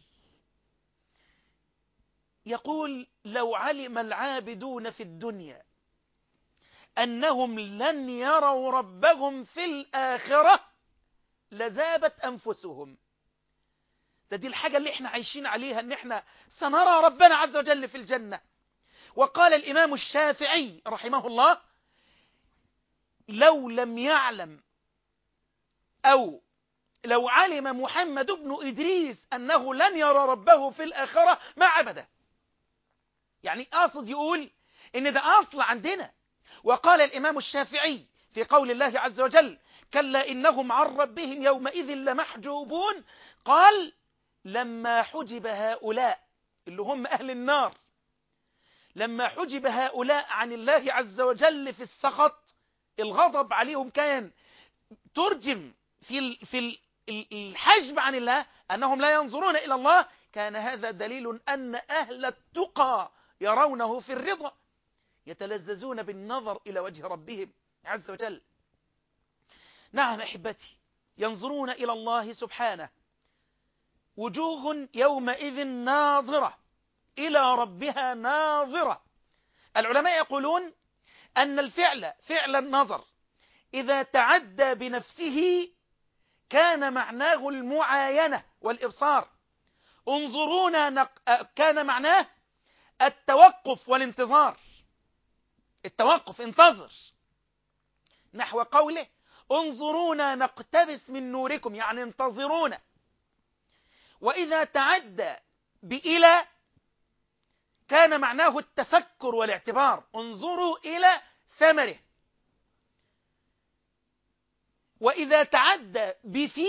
يقول لو علم العابدون في الدنيا أنهم لن يروا ربهم في الآخرة لذابت أنفسهم ده دي الحاجة اللي احنا عايشين عليها ان احنا سنرى ربنا عز وجل في الجنة وقال الإمام الشافعي رحمه الله لو لم يعلم أو لو علم محمد بن إدريس أنه لن يرى ربه في الآخرة ما عبده يعني قاصد يقول إن ده أصل عندنا وقال الإمام الشافعي في قول الله عز وجل كلا إنهم عن ربهم يومئذ لمحجوبون قال لما حجب هؤلاء اللي هم أهل النار لما حجب هؤلاء عن الله عز وجل في السخط الغضب عليهم كان ترجم في في الحجب عن الله أنهم لا ينظرون إلى الله كان هذا دليل أن أهل التقى يرونه في الرضا يتلذذون بالنظر إلى وجه ربهم عز وجل نعم أحبتي ينظرون إلى الله سبحانه وجوه يومئذ ناظرة إلى ربها ناظرة العلماء يقولون أن الفعل فعل النظر إذا تعدى بنفسه كان معناه المعاينة والإبصار انظرونا نق... كان معناه التوقف والانتظار التوقف انتظر نحو قوله انظرونا نقتبس من نوركم يعني انتظرونا وإذا تعدى بإلى كان معناه التفكر والاعتبار انظروا إلى ثمره وإذا تعدى بفي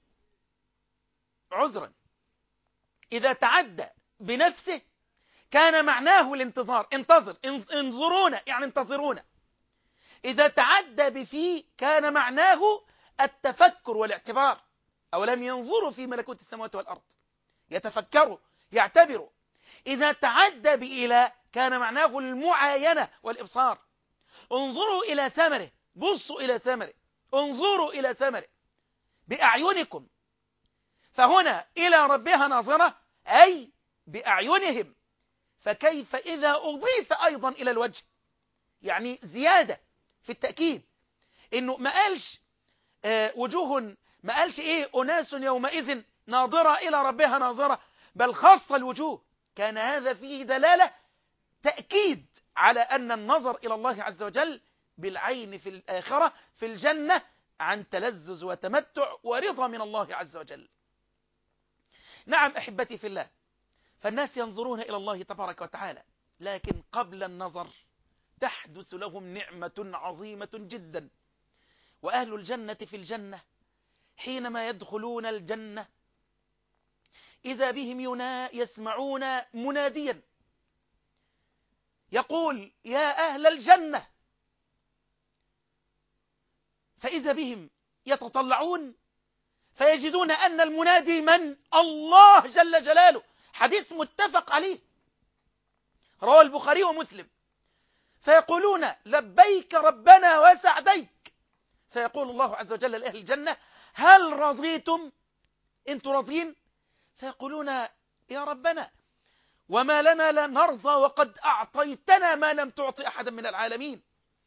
عذرا إذا تعدى بنفسه كان معناه الانتظار انتظر انظرونا يعني انتظرونا إذا تعدى بفي كان معناه التفكر والاعتبار أو لم ينظروا في ملكوت السماوات والأرض يتفكروا يعتبروا إذا تعدى بإلى كان معناه المعاينة والإبصار انظروا إلى ثمره بصوا إلى ثمره انظروا إلى ثمره بأعينكم فهنا إلى ربها ناظرة أي بأعينهم فكيف إذا أضيف أيضا إلى الوجه يعني زيادة في التأكيد إنه ما قالش آه وجوه ما قالش إيه أناس يومئذ ناظرة إلى ربها ناظرة بل خاص الوجوه كان هذا فيه دلالة تأكيد على أن النظر إلى الله عز وجل بالعين في الآخرة في الجنة عن تلذذ وتمتع ورضا من الله عز وجل نعم أحبتي في الله فالناس ينظرون إلى الله تبارك وتعالى لكن قبل النظر تحدث لهم نعمة عظيمة جدا وأهل الجنة في الجنة حينما يدخلون الجنة إذا بهم ينا يسمعون مناديا يقول يا أهل الجنة فإذا بهم يتطلعون فيجدون أن المنادي من الله جل جلاله حديث متفق عليه رواه البخاري ومسلم فيقولون لبيك ربنا وسعديك فيقول الله عز وجل لأهل الجنة هل رضيتم انتم راضين فيقولون يا ربنا وما لنا لا نرضى وقد أعطيتنا ما لم تعطي أحدا من العالمين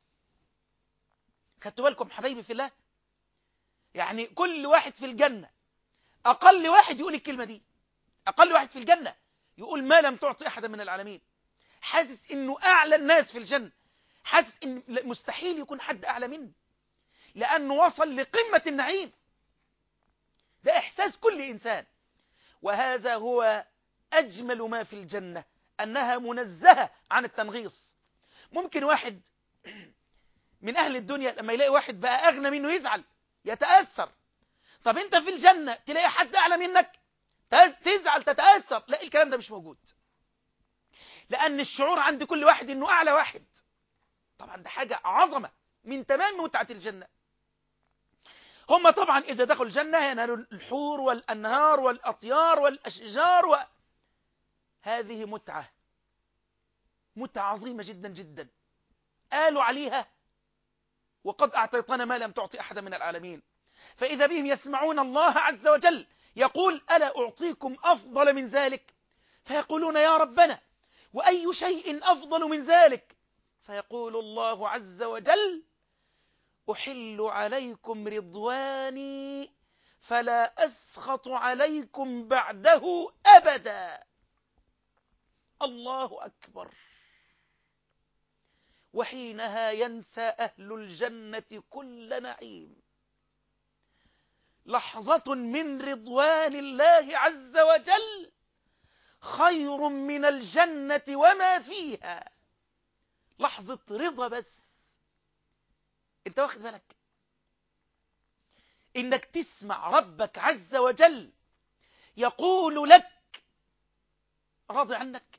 خدتوا بالكم حبايبي في الله يعني كل واحد في الجنة أقل واحد يقول الكلمة دي أقل واحد في الجنة يقول ما لم تعطي أحدا من العالمين حاسس إنه أعلى الناس في الجنة حاسس إن مستحيل يكون حد أعلى منه لأنه وصل لقمة النعيم ده إحساس كل إنسان وهذا هو أجمل ما في الجنة أنها منزهة عن التنغيص ممكن واحد من أهل الدنيا لما يلاقي واحد بقى أغنى منه يزعل يتأثر طب أنت في الجنة تلاقي حد أعلى منك تزعل تتأثر لا الكلام ده مش موجود لأن الشعور عند كل واحد أنه أعلى واحد طبعا ده حاجة عظمة من تمام متعة الجنة هم طبعا إذا دخلوا الجنة ينالوا الحور والأنهار والأطيار والأشجار و... هذه متعة متعة عظيمة جدا جدا قالوا عليها وقد أعطيتنا ما لم تعطي أحدا من العالمين فإذا بهم يسمعون الله عز وجل يقول ألا أعطيكم أفضل من ذلك فيقولون يا ربنا وأي شيء أفضل من ذلك فيقول الله عز وجل أحل عليكم رضواني فلا أسخط عليكم بعده أبدا الله أكبر وحينها ينسى أهل الجنة كل نعيم لحظة من رضوان الله عز وجل خير من الجنة وما فيها لحظة رضا بس انت واخد بالك انك تسمع ربك عز وجل يقول لك راضي عنك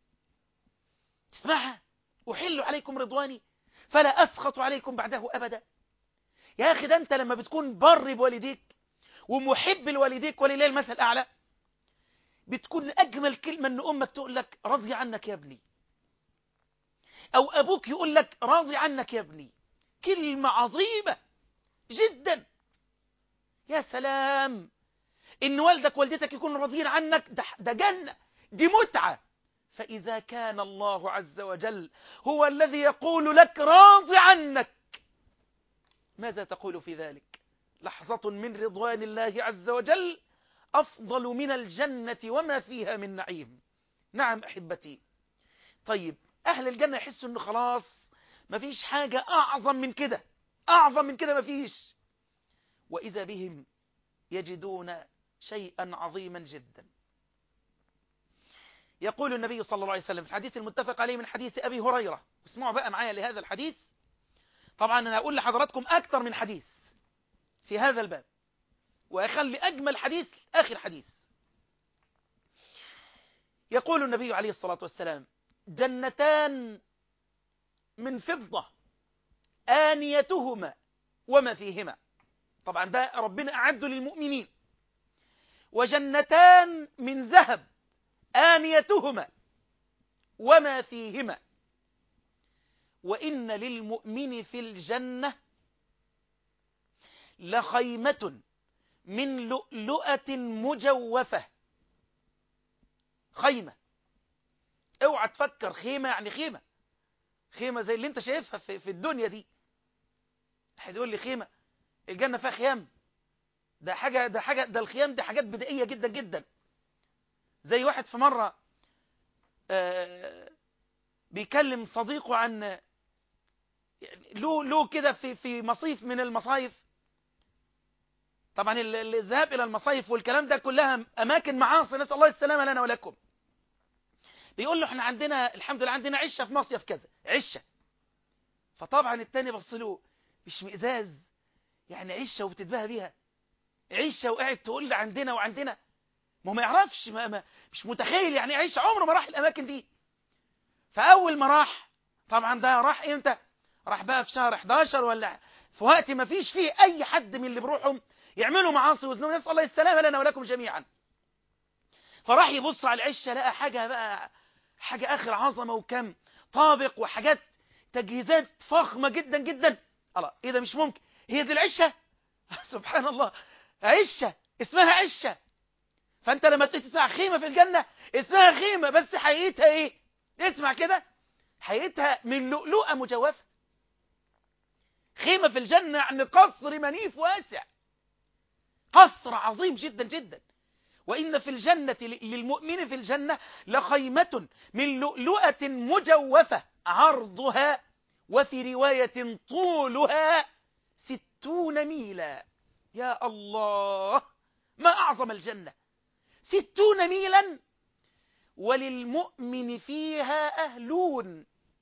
تسمعها أحل عليكم رضواني فلا أسخط عليكم بعده أبدا يا أخي ده أنت لما بتكون بر بوالديك ومحب لوالديك ولله المثل الأعلى بتكون أجمل كلمة أن أمك تقول لك راضي عنك يا ابني أو أبوك يقول لك راضي عنك يا ابني كلمة عظيمة جدا يا سلام إن والدك والدتك يكونوا راضيين عنك ده, ده جنة دي متعة فإذا كان الله عز وجل هو الذي يقول لك راضي عنك ماذا تقول في ذلك لحظة من رضوان الله عز وجل أفضل من الجنة وما فيها من نعيم نعم أحبتي طيب أهل الجنة يحسوا أنه خلاص مفيش حاجة أعظم من كده أعظم من كده مفيش وإذا بهم يجدون شيئا عظيما جدا يقول النبي صلى الله عليه وسلم في الحديث المتفق عليه من حديث أبي هريرة اسمعوا بقى معايا لهذا الحديث طبعا أنا أقول لحضراتكم أكثر من حديث في هذا الباب وأخلي أجمل حديث آخر حديث يقول النبي عليه الصلاة والسلام جنتان من فضة آنيتهما وما فيهما طبعا ده ربنا أعد للمؤمنين وجنتان من ذهب آنيتهما وما فيهما وإن للمؤمن في الجنة لخيمة من لؤلؤة مجوفة خيمة اوعى تفكر خيمة يعني خيمة خيمة زي اللي انت شايفها في, في الدنيا دي هتقول لي خيمة الجنة فيها خيام ده حاجة ده حاجة ده الخيام دي حاجات بدائية جدا جدا زي واحد في مرة آه بيكلم صديقه عن له له كده في في مصيف من المصايف طبعا الذهاب الى المصايف والكلام ده كلها اماكن معاصي نسال الله السلامه لنا ولكم بيقول له احنا عندنا الحمد لله عندنا عشه في مصيف كذا عشه فطبعا التاني بص له مش مئزاز يعني عشه وبتتباهى بيها عشه وقاعد تقول لي عندنا وعندنا ما ما يعرفش ما ما مش متخيل يعني عيش عمره ما راح الاماكن دي فاول ما راح طبعا ده راح امتى راح بقى في شهر 11 ولا في وقت ما فيش فيه اي حد من اللي بيروحهم يعملوا معاصي وزنهم نسال الله السلامه لنا ولكم جميعا فراح يبص على العشه لقى حاجه بقى حاجه اخر عظمه وكم طابق وحاجات تجهيزات فخمه جدا جدا الله ايه ده مش ممكن هي دي العشه سبحان الله عشه اسمها عشه فانت لما تسمع خيمه في الجنه اسمها خيمه بس حقيقتها ايه اسمع كده حقيقتها من لؤلؤه مجوفه خيمه في الجنه يعني قصر منيف واسع قصر عظيم جدا جدا وإن في الجنة للمؤمن في الجنة لخيمة من لؤلؤة مجوفة عرضها وفي رواية طولها ستون ميلا يا الله ما أعظم الجنة ستون ميلا وللمؤمن فيها أهلون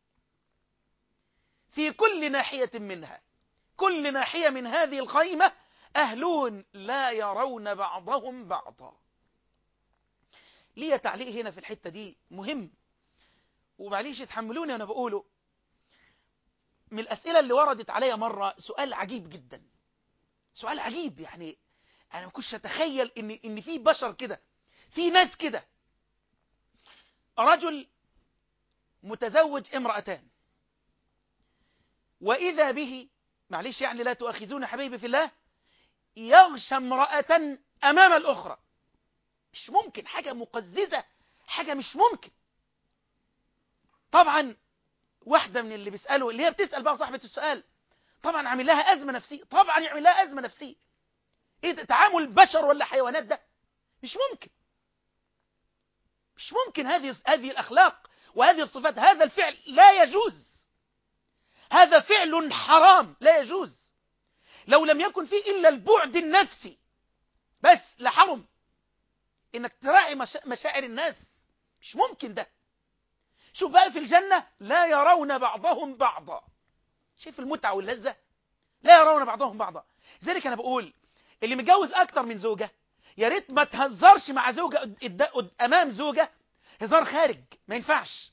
في كل ناحية منها كل ناحية من هذه الخيمة أهلون لا يرون بعضهم بعضا ليه تعليق هنا في الحتة دي مهم ومعليش تحملوني أنا بقوله من الأسئلة اللي وردت عليا مرة سؤال عجيب جدا سؤال عجيب يعني أنا ما كنتش أتخيل إن, إن في بشر كده في ناس كده رجل متزوج امرأتان وإذا به معلش يعني لا تؤاخذون حبيبي في الله يغشى امرأة أمام الأخرى مش ممكن حاجة مقززة حاجة مش ممكن طبعا واحدة من اللي بيسألوا اللي هي بتسأل بقى صاحبة السؤال طبعا عامل لها أزمة نفسية طبعا يعمل لها أزمة نفسية إيه ده تعامل بشر ولا حيوانات ده مش ممكن مش ممكن هذه هذه الأخلاق وهذه الصفات هذا الفعل لا يجوز هذا فعل حرام لا يجوز لو لم يكن فيه إلا البعد النفسي بس لحرم إنك تراعي مشاعر الناس مش ممكن ده شوف بقى في الجنة لا يرون بعضهم بعضا شايف المتعة واللذة لا يرون بعضهم بعضا ذلك أنا بقول اللي متجوز أكتر من زوجة يا ريت ما تهزرش مع زوجة أمام زوجة هزار خارج ما ينفعش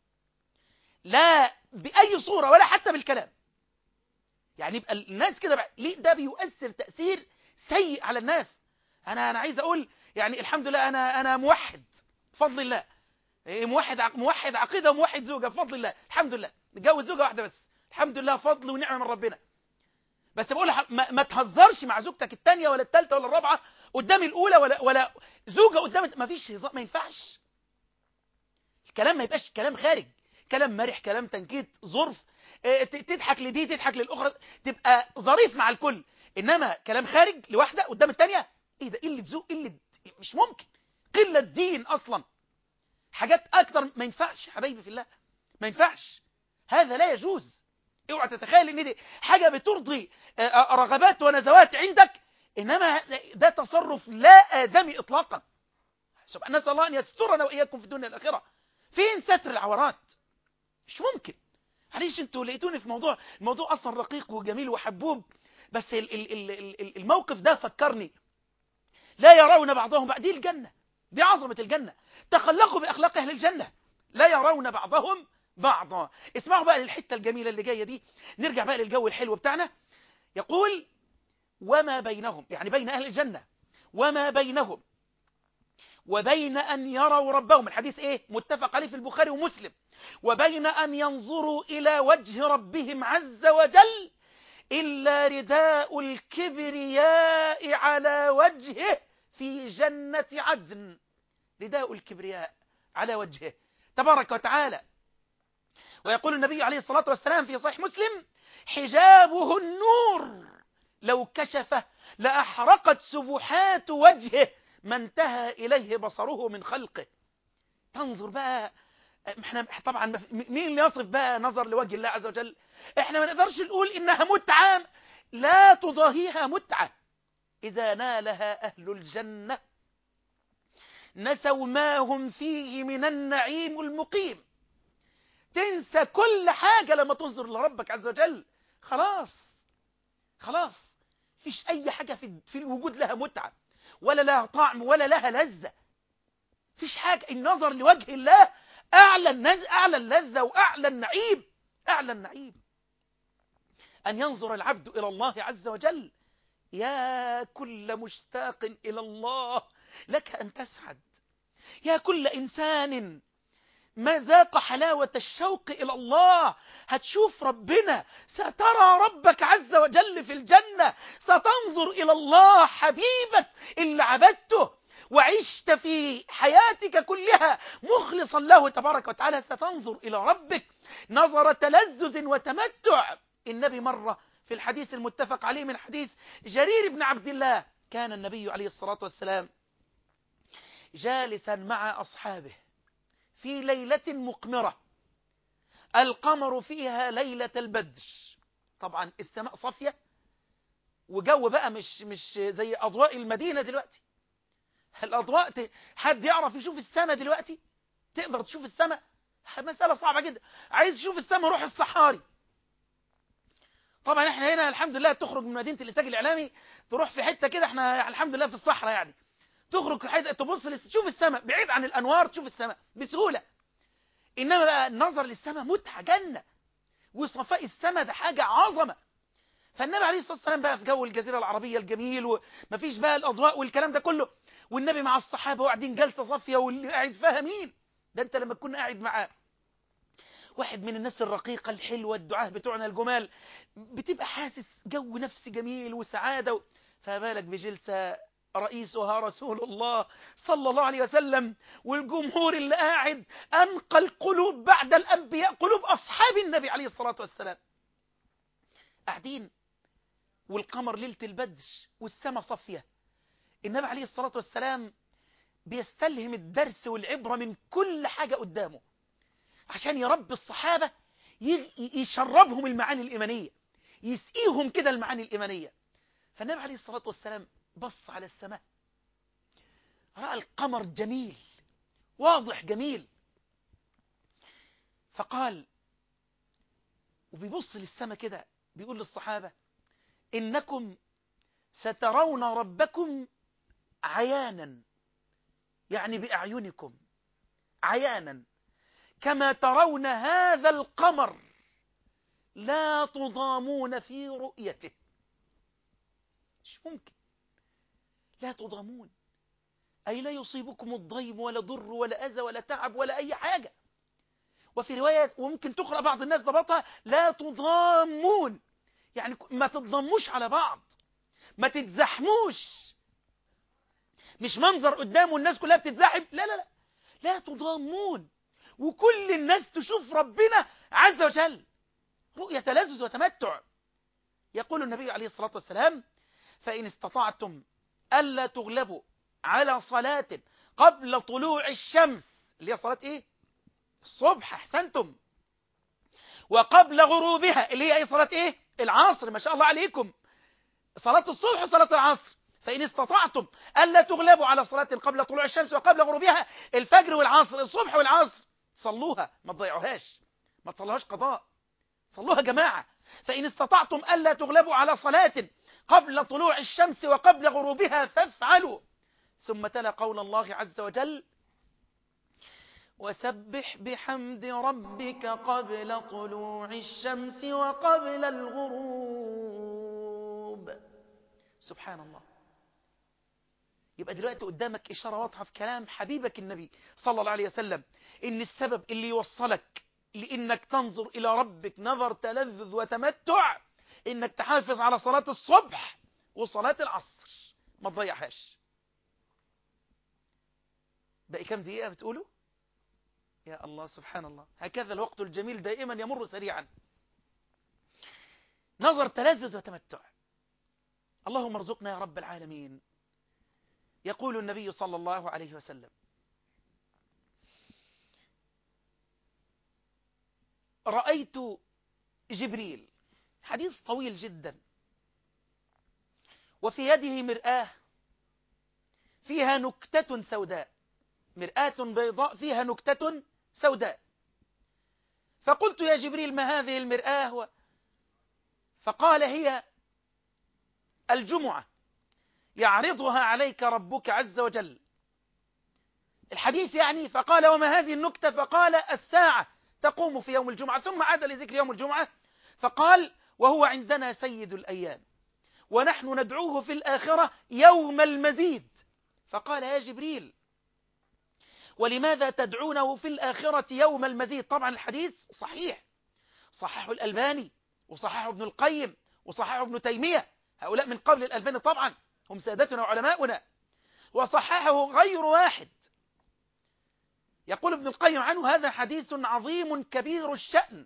لا بأي صورة ولا حتى بالكلام يعني يبقى الناس كده ليه ده بيؤثر تأثير سيء على الناس أنا أنا عايز أقول يعني الحمد لله أنا أنا موحد بفضل الله موحد موحد عقيدة وموحد زوجة بفضل الله الحمد لله متجوز زوجة واحدة بس الحمد لله فضل ونعمة من ربنا بس بقول ما, ما تهزرش مع زوجتك الثانية ولا الثالثة ولا الرابعة قدام الأولى ولا ولا زوجة قدام ما فيش هزار ما ينفعش الكلام ما يبقاش كلام خارج كلام مرح كلام تنكيت ظرف تضحك لدي تضحك للأخرى تبقى ظريف مع الكل إنما كلام خارج لواحدة قدام الثانية إيه ده قلة ذوق قلة مش ممكن قلة دين أصلا حاجات أكتر ما ينفعش حبايبي في الله ما ينفعش هذا لا يجوز اوعى تتخيل ان دي حاجة بترضي رغبات ونزوات عندك إنما ده تصرف لا آدمي إطلاقا سبحان نسأل الله أن يسترنا وإياكم في الدنيا الآخرة فين ستر العورات مش ممكن معلش انتوا لقيتوني في موضوع الموضوع اصلا رقيق وجميل وحبوب بس ال ال ال ال الموقف ده فكرني لا يرون بعضهم بعد دي الجنة دي عظمة الجنة تخلقوا بأخلاق أهل الجنة لا يرون بعضهم بعضا اسمعوا بقى للحتة الجميلة اللي جاية دي نرجع بقى للجو الحلو بتاعنا يقول وما بينهم يعني بين أهل الجنة وما بينهم وبين أن يروا ربهم الحديث إيه متفق عليه في البخاري ومسلم وبين أن ينظروا إلى وجه ربهم عز وجل إلا رداء الكبرياء على وجهه في جنة عدن رداء الكبرياء على وجهه تبارك وتعالى ويقول النبي عليه الصلاة والسلام في صحيح مسلم حجابه النور لو كشف لأحرقت سبحات وجهه ما انتهى إليه بصره من خلقه تنظر بقى احنا طبعا مين اللي يصف بقى نظر لوجه الله عز وجل احنا ما نقدرش نقول انها متعة لا تضاهيها متعة اذا نالها اهل الجنة نسوا ما هم فيه من النعيم المقيم تنسى كل حاجة لما تنظر لربك عز وجل خلاص خلاص فيش اي حاجة في, في الوجود لها متعة ولا لها طعم ولا لها لذة فيش حاجة النظر لوجه الله أعلى النز... أعلى اللذة وأعلى النعيم أعلى النعيم أن ينظر العبد إلى الله عز وجل يا كل مشتاق إلى الله لك أن تسعد يا كل إنسان ما ذاق حلاوة الشوق إلى الله هتشوف ربنا سترى ربك عز وجل في الجنة ستنظر إلى الله حبيبك اللي عبدته وعشت في حياتك كلها مخلصا له تبارك وتعالى ستنظر إلى ربك نظر تلذذ وتمتع النبي مرة في الحديث المتفق عليه من حديث جرير بن عبد الله كان النبي عليه الصلاة والسلام جالسا مع أصحابه في ليلة مقمرة القمر فيها ليلة البدر طبعا السماء صافية وجو بقى مش مش زي أضواء المدينة دلوقتي الأضواء حد يعرف يشوف السماء دلوقتي تقدر تشوف السماء مسألة صعبة جدا عايز تشوف السماء روح الصحاري طبعا احنا هنا الحمد لله تخرج من مدينة الإنتاج الإعلامي تروح في حتة كده احنا الحمد لله في الصحراء يعني تخرج حتة تبص تشوف السماء بعيد عن الأنوار تشوف السماء بسهولة إنما بقى النظر للسماء متعة جنة وصفاء السماء ده حاجة عظمة فالنبي عليه الصلاة والسلام بقى في جو الجزيرة العربية الجميل ومفيش بقى الأضواء والكلام ده كله والنبي مع الصحابة وقاعدين جلسة صافية واللي قاعد فاهمين ده انت لما تكون قاعد معاه واحد من الناس الرقيقة الحلوة الدعاة بتوعنا الجمال بتبقى حاسس جو نفسي جميل وسعادة و... فبالك بجلسة رئيسها رسول الله صلى الله عليه وسلم والجمهور اللي قاعد أنقى القلوب بعد الأنبياء قلوب أصحاب النبي عليه الصلاة والسلام قاعدين والقمر ليلة البدر والسماء صفية النبي عليه الصلاة والسلام بيستلهم الدرس والعبرة من كل حاجة قدامه عشان يربي الصحابة يشربهم المعاني الإيمانية يسقيهم كده المعاني الإيمانية فالنبي عليه الصلاة والسلام بص على السماء رأى القمر جميل واضح جميل فقال وبيبص للسماء كده بيقول للصحابة إنكم سترون ربكم عيانا يعني بأعينكم عيانا كما ترون هذا القمر لا تضامون في رؤيته مش ممكن لا تضامون أي لا يصيبكم الضيم ولا ضر ولا أذى ولا تعب ولا أي حاجة وفي رواية وممكن تقرأ بعض الناس ضبطها لا تضامون يعني ما تتضموش على بعض ما تتزحموش مش منظر قدامه الناس كلها بتتزاحم لا لا لا لا تضامون وكل الناس تشوف ربنا عز وجل رؤية تلذذ وتمتع يقول النبي عليه الصلاة والسلام فإن استطعتم ألا تغلبوا على صلاة قبل طلوع الشمس اللي هي صلاة إيه الصبح أحسنتم وقبل غروبها اللي هي أي صلاة إيه العصر ما شاء الله عليكم صلاة الصبح وصلاة العصر فإن استطعتم ألا تغلبوا على صلاة قبل طلوع الشمس وقبل غروبها الفجر والعصر الصبح والعصر صلوها ما تضيعوهاش ما تصلوهاش قضاء صلوها جماعة فإن استطعتم ألا تغلبوا على صلاة قبل طلوع الشمس وقبل غروبها فافعلوا ثم تلا قول الله عز وجل وسبح بحمد ربك قبل طلوع الشمس وقبل الغروب سبحان الله يبقى دلوقتي قدامك إشارة واضحة في كلام حبيبك النبي صلى الله عليه وسلم إن السبب اللي يوصلك لإنك تنظر إلى ربك نظر تلذذ وتمتع إنك تحافظ على صلاة الصبح وصلاة العصر ما تضيعهاش باقي كام دقيقة بتقولوا يا الله سبحان الله هكذا الوقت الجميل دائما يمر سريعا نظر تلذذ وتمتع اللهم ارزقنا يا رب العالمين يقول النبي صلى الله عليه وسلم رأيت جبريل حديث طويل جدا وفي يده مرآة فيها نكتة سوداء مرآة بيضاء فيها نكتة سوداء فقلت يا جبريل ما هذه المرآة فقال هي الجمعة يعرضها عليك ربك عز وجل الحديث يعني فقال وما هذه النكتة فقال الساعة تقوم في يوم الجمعة ثم عاد لذكر يوم الجمعة فقال وهو عندنا سيد الأيام ونحن ندعوه في الآخرة يوم المزيد فقال يا جبريل ولماذا تدعونه في الآخرة يوم المزيد طبعا الحديث صحيح صححه الألباني وصححه ابن القيم وصححه ابن تيمية هؤلاء من قبل الألباني طبعا هم سادتنا وعلماؤنا وصححه غير واحد يقول ابن القيم عنه هذا حديث عظيم كبير الشأن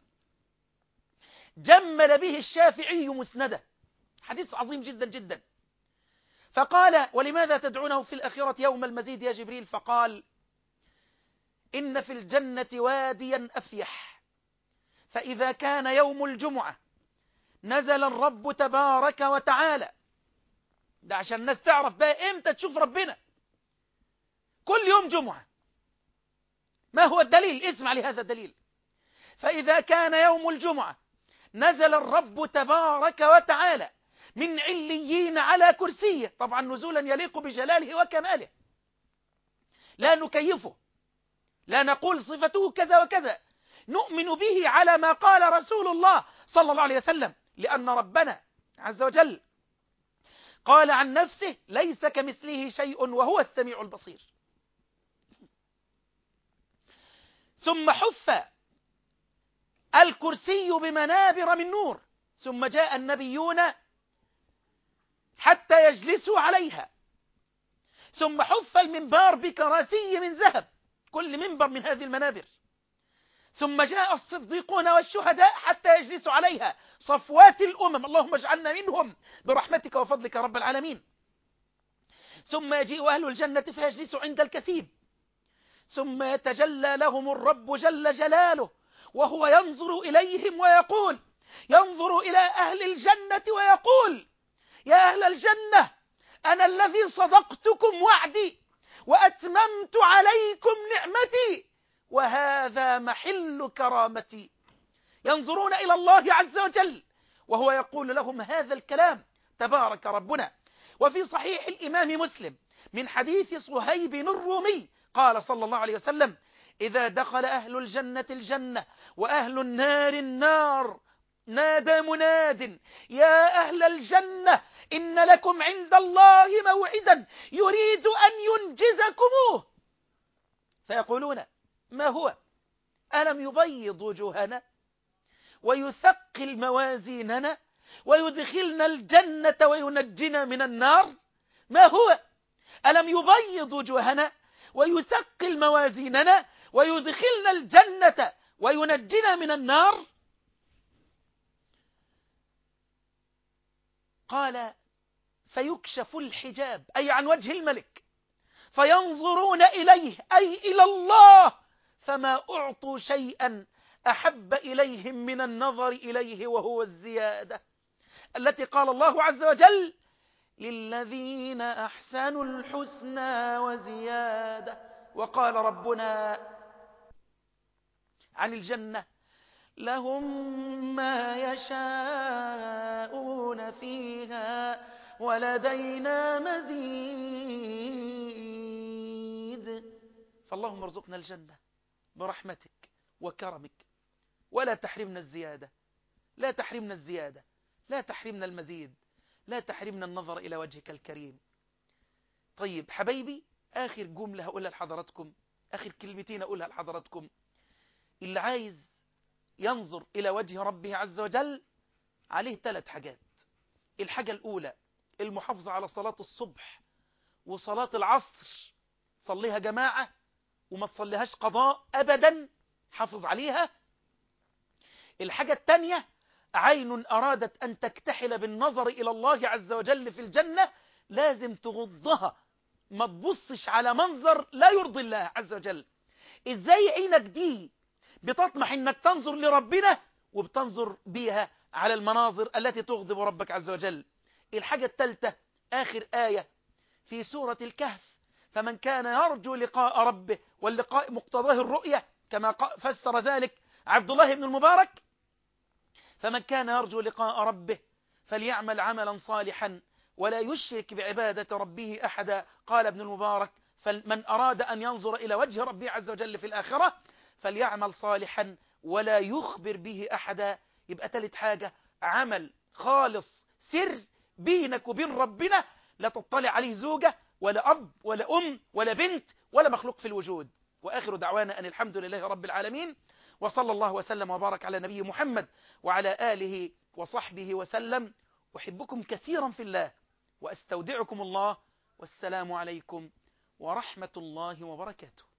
جمل به الشافعي مسنده حديث عظيم جدا جدا فقال ولماذا تدعونه في الأخيرة يوم المزيد يا جبريل فقال إن في الجنة واديا أفيح فإذا كان يوم الجمعة نزل الرب تبارك وتعالى ده عشان الناس تعرف بقى إمتى تشوف ربنا كل يوم جمعة ما هو الدليل اسمع لهذا الدليل فإذا كان يوم الجمعة نزل الرب تبارك وتعالى من عليين على كرسيه طبعا نزولا يليق بجلاله وكماله لا نكيفه لا نقول صفته كذا وكذا نؤمن به على ما قال رسول الله صلى الله عليه وسلم لأن ربنا عز وجل قال عن نفسه ليس كمثله شيء وهو السميع البصير ثم حف الكرسي بمنابر من نور ثم جاء النبيون حتى يجلسوا عليها ثم حف المنبار بكراسي من ذهب كل منبر من هذه المنابر ثم جاء الصديقون والشهداء حتى يجلسوا عليها صفوات الأمم اللهم اجعلنا منهم برحمتك وفضلك رب العالمين ثم يجيء أهل الجنة فيجلسوا عند الكثيب ثم يتجلى لهم الرب جل جلاله وهو ينظر إليهم ويقول ينظر إلى أهل الجنة ويقول يا أهل الجنة أنا الذي صدقتكم وعدي وأتممت عليكم نعمتي وهذا محل كرامتي ينظرون إلى الله عز وجل وهو يقول لهم هذا الكلام تبارك ربنا وفي صحيح الإمام مسلم من حديث صهيب الرومي قال صلى الله عليه وسلم إذا دخل أهل الجنة الجنة وأهل النار النار نادى مناد يا أهل الجنة إن لكم عند الله موعدا يريد أن ينجزكموه فيقولون ما هو ألم يبيض وجوهنا ويثقل موازيننا ويدخلنا الجنة وينجنا من النار ما هو ألم يبيض وجوهنا ويثقل موازيننا ويدخلنا الجنة وينجنا من النار قال فيكشف الحجاب أي عن وجه الملك فينظرون إليه أي إلى الله فما أعطوا شيئا أحب إليهم من النظر إليه وهو الزيادة التي قال الله عز وجل للذين أحسنوا الحسنى وزيادة وقال ربنا عن الجنة لهم ما يشاءون فيها ولدينا مزيد فاللهم ارزقنا الجنة برحمتك وكرمك ولا تحرمنا الزيادة لا تحرمنا الزيادة لا تحرمنا المزيد لا تحرمنا النظر إلى وجهك الكريم طيب حبايبي آخر جملة هقولها لحضراتكم آخر كلمتين أقولها لحضراتكم اللي عايز ينظر إلى وجه ربه عز وجل عليه ثلاث حاجات الحاجة الأولى المحافظة على صلاة الصبح وصلاة العصر صليها جماعة وما تصليهاش قضاء أبدا حافظ عليها الحاجة التانية عين أرادت أن تكتحل بالنظر إلى الله عز وجل في الجنة لازم تغضها ما تبصش على منظر لا يرضي الله عز وجل ازاي عينك دي بتطمح انك تنظر لربنا وبتنظر بيها على المناظر التي تغضب ربك عز وجل الحاجة الثالثة آخر آية في سورة الكهف فمن كان يرجو لقاء ربه واللقاء مقتضاه الرؤية كما فسر ذلك عبد الله بن المبارك فمن كان يرجو لقاء ربه فليعمل عملا صالحا ولا يشرك بعبادة ربه أحدا قال ابن المبارك فمن أراد أن ينظر إلى وجه ربه عز وجل في الآخرة فليعمل صالحا ولا يخبر به أحدا يبقى تالت حاجة عمل خالص سر بينك وبين ربنا لا تطلع عليه زوجة ولا أب ولا أم ولا بنت ولا مخلوق في الوجود وآخر دعوانا أن الحمد لله رب العالمين وصلى الله وسلم وبارك على نبي محمد وعلى آله وصحبه وسلم أحبكم كثيرا في الله وأستودعكم الله والسلام عليكم ورحمة الله وبركاته